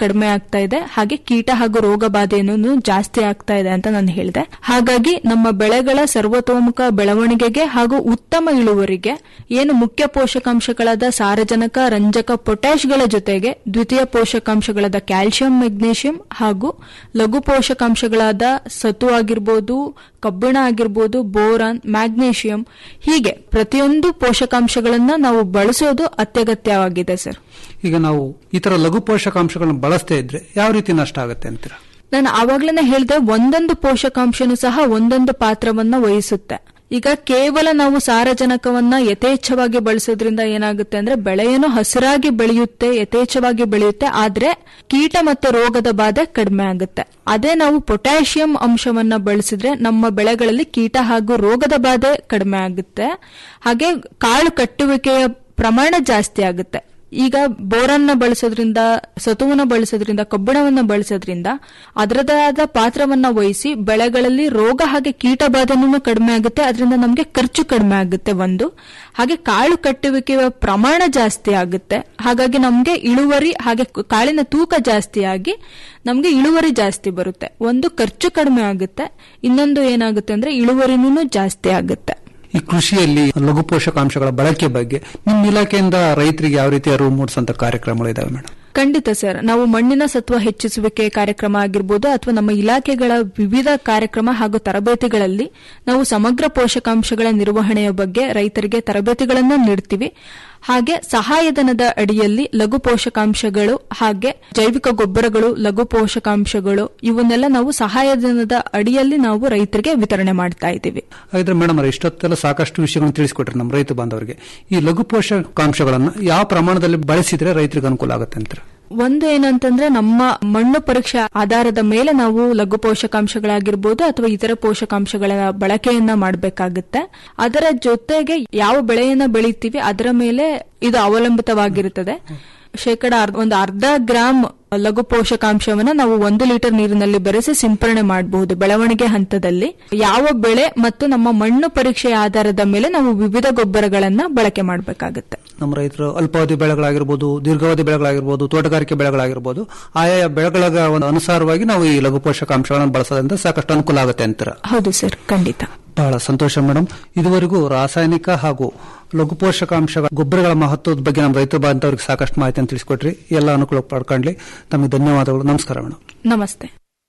Speaker 17: ಕಡಿಮೆ ಆಗ್ತಾ ಇದೆ ಹಾಗೆ ಕೀಟ ಹಾಗೂ ರೋಗ ಬಾಧೆಯನ್ನು ಜಾಸ್ತಿ ಆಗ್ತಾ ಇದೆ ಅಂತ ನಾನು ಹೇಳಿದೆ ಹಾಗಾಗಿ ನಮ್ಮ ಬೆಳೆಗಳ ಸರ್ವತೋಮುಖ ಬೆಳವಣಿಗೆಗೆ ಹಾಗೂ ಉತ್ತಮ ಇಳುವರಿಗೆ ಏನು ಮುಖ್ಯ ಪೋಷಕಾಂಶಗಳಾದ ಸಾರಜನಕ ರಂಜಕ ಪೊಟ್ಯಾಶ್ಗಳ ಜೊತೆಗೆ ದ್ವಿತೀಯ ಪೋಷಕಾಂಶಗಳಾದ ಕ್ಯಾಲ್ಸಿಯಂ ಮೆಗ್ನೀಷಿಯಂ ಹಾಗೂ ಲಘು ಪೋಷಕಾಂಶಗಳಾದ ಸತು ಆಗಿರ್ಬೋದು ಕಬ್ಬಿಣ ಆಗಿರ್ಬೋದು ಬೋರಾನ್ ಮ್ಯಾಗ್ನೀಷಿಯಂ ಹೀಗೆ ಪ್ರತಿಯೊಂದು ಪೋಷಕಾಂಶಗಳನ್ನ ನಾವು ಬಳಸೋದು ಅತ್ಯಗತ್ಯವಾಗಿದೆ ಸರ್
Speaker 16: ಈಗ ನಾವು ಈ ತರ ಲಘು ಪೋಷಕಾಂಶಗಳನ್ನು ಬಳಸದೇ ಇದ್ರೆ ಯಾವ ರೀತಿ ನಷ್ಟ ಆಗುತ್ತೆ ಅಂತೀರಾ
Speaker 17: ನಾನು ಆವಾಗ್ಲೇನೆ ಹೇಳ್ದೆ ಒಂದೊಂದು ಪೋಷಕಾಂಶನೂ ಸಹ ಒಂದೊಂದು ಪಾತ್ರವನ್ನ ವಹಿಸುತ್ತೆ ಈಗ ಕೇವಲ ನಾವು ಸಾರಜನಕವನ್ನ ಯಥೇಚ್ಛವಾಗಿ ಬಳಸೋದ್ರಿಂದ ಏನಾಗುತ್ತೆ ಅಂದ್ರೆ ಬೆಳೆಯನ್ನು ಹಸಿರಾಗಿ ಬೆಳೆಯುತ್ತೆ ಯಥೇಚ್ಛವಾಗಿ ಬೆಳೆಯುತ್ತೆ ಆದ್ರೆ ಕೀಟ ಮತ್ತು ರೋಗದ ಬಾಧೆ ಕಡಿಮೆ ಆಗುತ್ತೆ ಅದೇ ನಾವು ಪೊಟ್ಯಾಷಿಯಂ ಅಂಶವನ್ನ ಬಳಸಿದ್ರೆ ನಮ್ಮ ಬೆಳೆಗಳಲ್ಲಿ ಕೀಟ ಹಾಗೂ ರೋಗದ ಬಾಧೆ ಕಡಿಮೆ ಆಗುತ್ತೆ ಹಾಗೆ ಕಾಳು ಕಟ್ಟುವಿಕೆಯ ಪ್ರಮಾಣ ಜಾಸ್ತಿ ಆಗುತ್ತೆ ಈಗ ಬೋರನ್ನ ಬಳಸೋದ್ರಿಂದ ಸತುವನ್ನ ಬಳಸೋದ್ರಿಂದ ಕಬ್ಬಿಣವನ್ನ ಬಳಸೋದ್ರಿಂದ ಅದರದೇ ಆದ ಪಾತ್ರವನ್ನ ವಹಿಸಿ ಬೆಳೆಗಳಲ್ಲಿ ರೋಗ ಹಾಗೆ ಕೀಟ ಬಾಧೆನೂ ಕಡಿಮೆ ಆಗುತ್ತೆ ಅದರಿಂದ ನಮಗೆ ಖರ್ಚು ಕಡಿಮೆ ಆಗುತ್ತೆ ಒಂದು ಹಾಗೆ ಕಾಳು ಕಟ್ಟುವಿಕೆಯ ಪ್ರಮಾಣ ಜಾಸ್ತಿ ಆಗುತ್ತೆ ಹಾಗಾಗಿ ನಮಗೆ ಇಳುವರಿ ಹಾಗೆ ಕಾಳಿನ ತೂಕ ಜಾಸ್ತಿ ಆಗಿ ನಮಗೆ ಇಳುವರಿ ಜಾಸ್ತಿ ಬರುತ್ತೆ ಒಂದು ಖರ್ಚು ಕಡಿಮೆ ಆಗುತ್ತೆ ಇನ್ನೊಂದು ಏನಾಗುತ್ತೆ ಅಂದ್ರೆ ಇಳುವರಿನೂ ಜಾಸ್ತಿ ಆಗುತ್ತೆ
Speaker 16: ಈ ಕೃಷಿಯಲ್ಲಿ ಲಘು ಪೋಷಕಾಂಶಗಳ ಬಳಕೆ ಬಗ್ಗೆ ನಿಮ್ಮ ಇಲಾಖೆಯಿಂದ ರೈತರಿಗೆ ಯಾವ ರೀತಿ ಅರಿವು ಮೂಡಿಸುವಂತ ಕಾರ್ಯಕ್ರಮಗಳು ಇದಾವೆ ಮೇಡಮ್
Speaker 17: ಖಂಡಿತ ಸರ್ ನಾವು ಮಣ್ಣಿನ ಸತ್ವ ಹೆಚ್ಚಿಸುವಿಕೆ ಕಾರ್ಯಕ್ರಮ ಆಗಿರ್ಬೋದು ಅಥವಾ ನಮ್ಮ ಇಲಾಖೆಗಳ ವಿವಿಧ ಕಾರ್ಯಕ್ರಮ ಹಾಗೂ ತರಬೇತಿಗಳಲ್ಲಿ ನಾವು ಸಮಗ್ರ ಪೋಷಕಾಂಶಗಳ ನಿರ್ವಹಣೆಯ ಬಗ್ಗೆ ರೈತರಿಗೆ ತರಬೇತಿಗಳನ್ನು ನೀಡ್ತೀವಿ ಹಾಗೆ ಸಹಾಯಧನದ ಅಡಿಯಲ್ಲಿ ಲಘು ಪೋಷಕಾಂಶಗಳು ಹಾಗೆ ಜೈವಿಕ ಗೊಬ್ಬರಗಳು ಲಘು ಪೋಷಕಾಂಶಗಳು ಇವನ್ನೆಲ್ಲ ನಾವು ಸಹಾಯಧನದ ಅಡಿಯಲ್ಲಿ ನಾವು ರೈತರಿಗೆ ವಿತರಣೆ ಮಾಡ್ತಾ ಇದ್ದೀವಿ
Speaker 16: ಹಾಗಿದ್ರೆ ಮೇಡಮ್ ಅವರೇ ಇಷ್ಟೊತ್ತೆಲ್ಲ ಸಾಕಷ್ಟು ವಿಷಯಗಳನ್ನು ತಿಳಿಸಿಕೊಟ್ರಿ ನಮ್ಮ ರೈತ ಬಾಂಧವರಿಗೆ ಈ ಲಘು ಪೋಷಕಾಂಶಗಳನ್ನು ಯಾವ ಪ್ರಮಾಣದಲ್ಲಿ ಬಳಸಿದ್ರೆ ರೈತರಿಗೆ ಅನುಕೂಲ ಆಗುತ್ತೆ ಅಂತಾರೆ
Speaker 17: ಒಂದು ಏನಂತಂದ್ರೆ ನಮ್ಮ ಮಣ್ಣು ಪರೀಕ್ಷೆ ಆಧಾರದ ಮೇಲೆ ನಾವು ಲಘು ಪೋಷಕಾಂಶಗಳಾಗಿರ್ಬೋದು ಅಥವಾ ಇತರ ಪೋಷಕಾಂಶಗಳ ಬಳಕೆಯನ್ನ ಮಾಡಬೇಕಾಗುತ್ತೆ ಅದರ ಜೊತೆಗೆ ಯಾವ ಬೆಳೆಯನ್ನ ಬೆಳಿತೀವಿ ಅದರ ಮೇಲೆ ಇದು ಅವಲಂಬಿತವಾಗಿರುತ್ತದೆ ಶೇಕಡ ಒಂದು ಅರ್ಧ ಗ್ರಾಮ್ ಲಘು ಪೋಷಕಾಂಶವನ್ನ ನಾವು ಒಂದು ಲೀಟರ್ ನೀರಿನಲ್ಲಿ ಬೆರೆಸಿ ಸಿಂಪರಣೆ ಮಾಡಬಹುದು ಬೆಳವಣಿಗೆ ಹಂತದಲ್ಲಿ ಯಾವ ಬೆಳೆ ಮತ್ತು ನಮ್ಮ ಮಣ್ಣು ಪರೀಕ್ಷೆಯ ಆಧಾರದ ಮೇಲೆ ನಾವು ವಿವಿಧ ಗೊಬ್ಬರಗಳನ್ನ ಬಳಕೆ ಮಾಡಬೇಕಾಗುತ್ತೆ
Speaker 16: ನಮ್ಮ ರೈತರು ಅಲ್ಪಾವಧಿ ಬೆಳೆಗಳಾಗಿರ್ಬೋದು ದೀರ್ಘಾವಧಿ ಬೆಳೆಗಳಾಗಿರ್ಬೋದು ತೋಟಗಾರಿಕೆ ಬೆಳೆಗಳಾಗಿರ್ಬೋದು ಆಯಾ ಬೆಳೆಗಳ ಒಂದು ಅನುಸಾರವಾಗಿ ನಾವು ಈ ಲಘು ಪೋಷಕಾಂಶಗಳನ್ನು ಬಳಸೋದ್ರಿಂದ ಸಾಕಷ್ಟು ಅನುಕೂಲ ಆಗುತ್ತೆ ಅಂತೀರ
Speaker 17: ಹೌದು ಸರ್ ಖಂಡಿತ
Speaker 16: ಬಹಳ ಸಂತೋಷ ಮೇಡಮ್ ಇದುವರೆಗೂ ರಾಸಾಯನಿಕ ಹಾಗೂ ಲಘು ಪೋಷಕಾಂಶ ಗೊಬ್ಬರಗಳ ಮಹತ್ವದ ಬಗ್ಗೆ ನಮ್ಮ ರೈತ ಬಾಂಧವರಿಗೆ ಸಾಕಷ್ಟು ಮಾಹಿತಿಯನ್ನು ತಿಳಿಸಿಕೊಟ್ರಿ ಎಲ್ಲ ಅನುಕೂಲ ಪಡ್ಕೊಂಡ್ಲಿ ತಮಗೆ ಧನ್ಯವಾದಗಳು ನಮಸ್ಕಾರ ಮೇಡಮ್
Speaker 17: ನಮಸ್ತೆ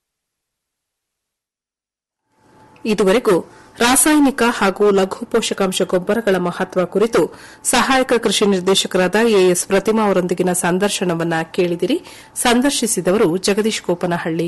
Speaker 9: ಇದುವರೆಗೂ ರಾಸಾಯನಿಕ ಹಾಗೂ ಲಘು ಪೋಷಕಾಂಶ ಗೊಬ್ಬರಗಳ ಮಹತ್ವ ಕುರಿತು ಸಹಾಯಕ ಕೃಷಿ ನಿರ್ದೇಶಕರಾದ ಎಎಸ್ ಪ್ರತಿಮಾ ಅವರೊಂದಿಗಿನ ಸಂದರ್ಶನವನ್ನ ಕೇಳಿದಿರಿ ಸಂದರ್ಶಿಸಿದವರು ಜಗದೀಶ್ ಕೋಪನಹಳ್ಳಿ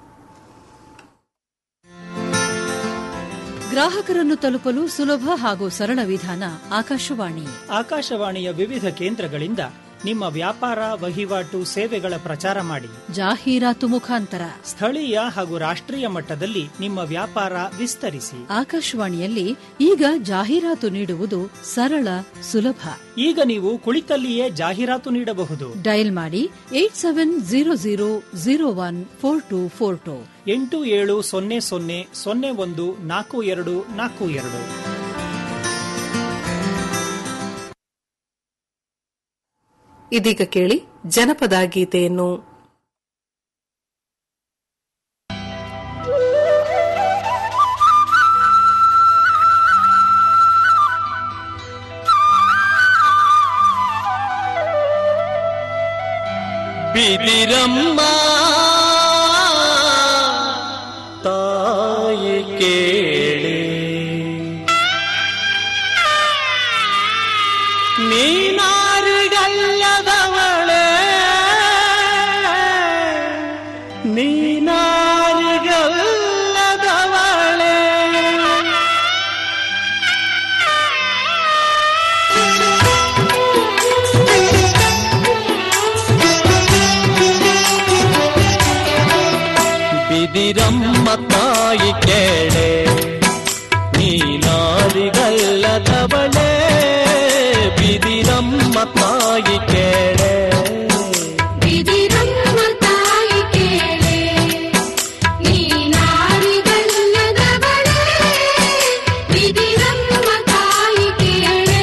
Speaker 18: ಗ್ರಾಹಕರನ್ನು ತಲುಪಲು ಸುಲಭ ಹಾಗೂ ಸರಳ ವಿಧಾನ ಆಕಾಶವಾಣಿ
Speaker 19: ಆಕಾಶವಾಣಿಯ ವಿವಿಧ ಕೇಂದ್ರಗಳಿಂದ ನಿಮ್ಮ ವ್ಯಾಪಾರ ವಹಿವಾಟು ಸೇವೆಗಳ ಪ್ರಚಾರ ಮಾಡಿ
Speaker 18: ಜಾಹೀರಾತು ಮುಖಾಂತರ
Speaker 19: ಸ್ಥಳೀಯ ಹಾಗೂ ರಾಷ್ಟ್ರೀಯ ಮಟ್ಟದಲ್ಲಿ ನಿಮ್ಮ ವ್ಯಾಪಾರ ವಿಸ್ತರಿಸಿ
Speaker 18: ಆಕಾಶವಾಣಿಯಲ್ಲಿ ಈಗ ಜಾಹೀರಾತು ನೀಡುವುದು ಸರಳ ಸುಲಭ
Speaker 19: ಈಗ ನೀವು ಕುಳಿತಲ್ಲಿಯೇ ಜಾಹೀರಾತು ನೀಡಬಹುದು
Speaker 18: ಡಯಲ್ ಮಾಡಿ eight seven zero zero zero one four two four two
Speaker 19: ಎಂಟು ಏಳು ಸೊನ್ನೆ ಸೊನ್ನೆ ಸೊನ್ನೆ ಒಂದು ನಾಲ್ಕು ಎರಡು ನಾಲ್ಕು ಎರಡು
Speaker 9: ಇದೀಗ ಕೇಳಿ ಜನಪದ ಗೀತೆಯನ್ನು
Speaker 20: ಬಿದಿರಮ್ಮ ತಾಯಿ ಕೇಳಿ ನೀನಾರಿಗಲ್ಲದವಳೆ ನೀನಾರಿಗಲ್ಲದವಳೆ ಬಿದಿರಮ್ಮ ತಾಯಿ ಕೇಳೆ ನೀನಾರಿಗಲ್ಲದವಳೆ ಬಿದಿರಮ್ಮ ತಾಯಿ ಕೇಳೆ
Speaker 6: ಬಿದಿರಮ್ಮ ತಾಯಿ ಕೇಳೆ ನೀನಾರಿಗಲ್ಲದವಳೆ ಬಿದಿರಮ್ಮ ತಾಯಿ ಕೇಳೆ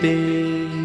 Speaker 20: ನುಡಿ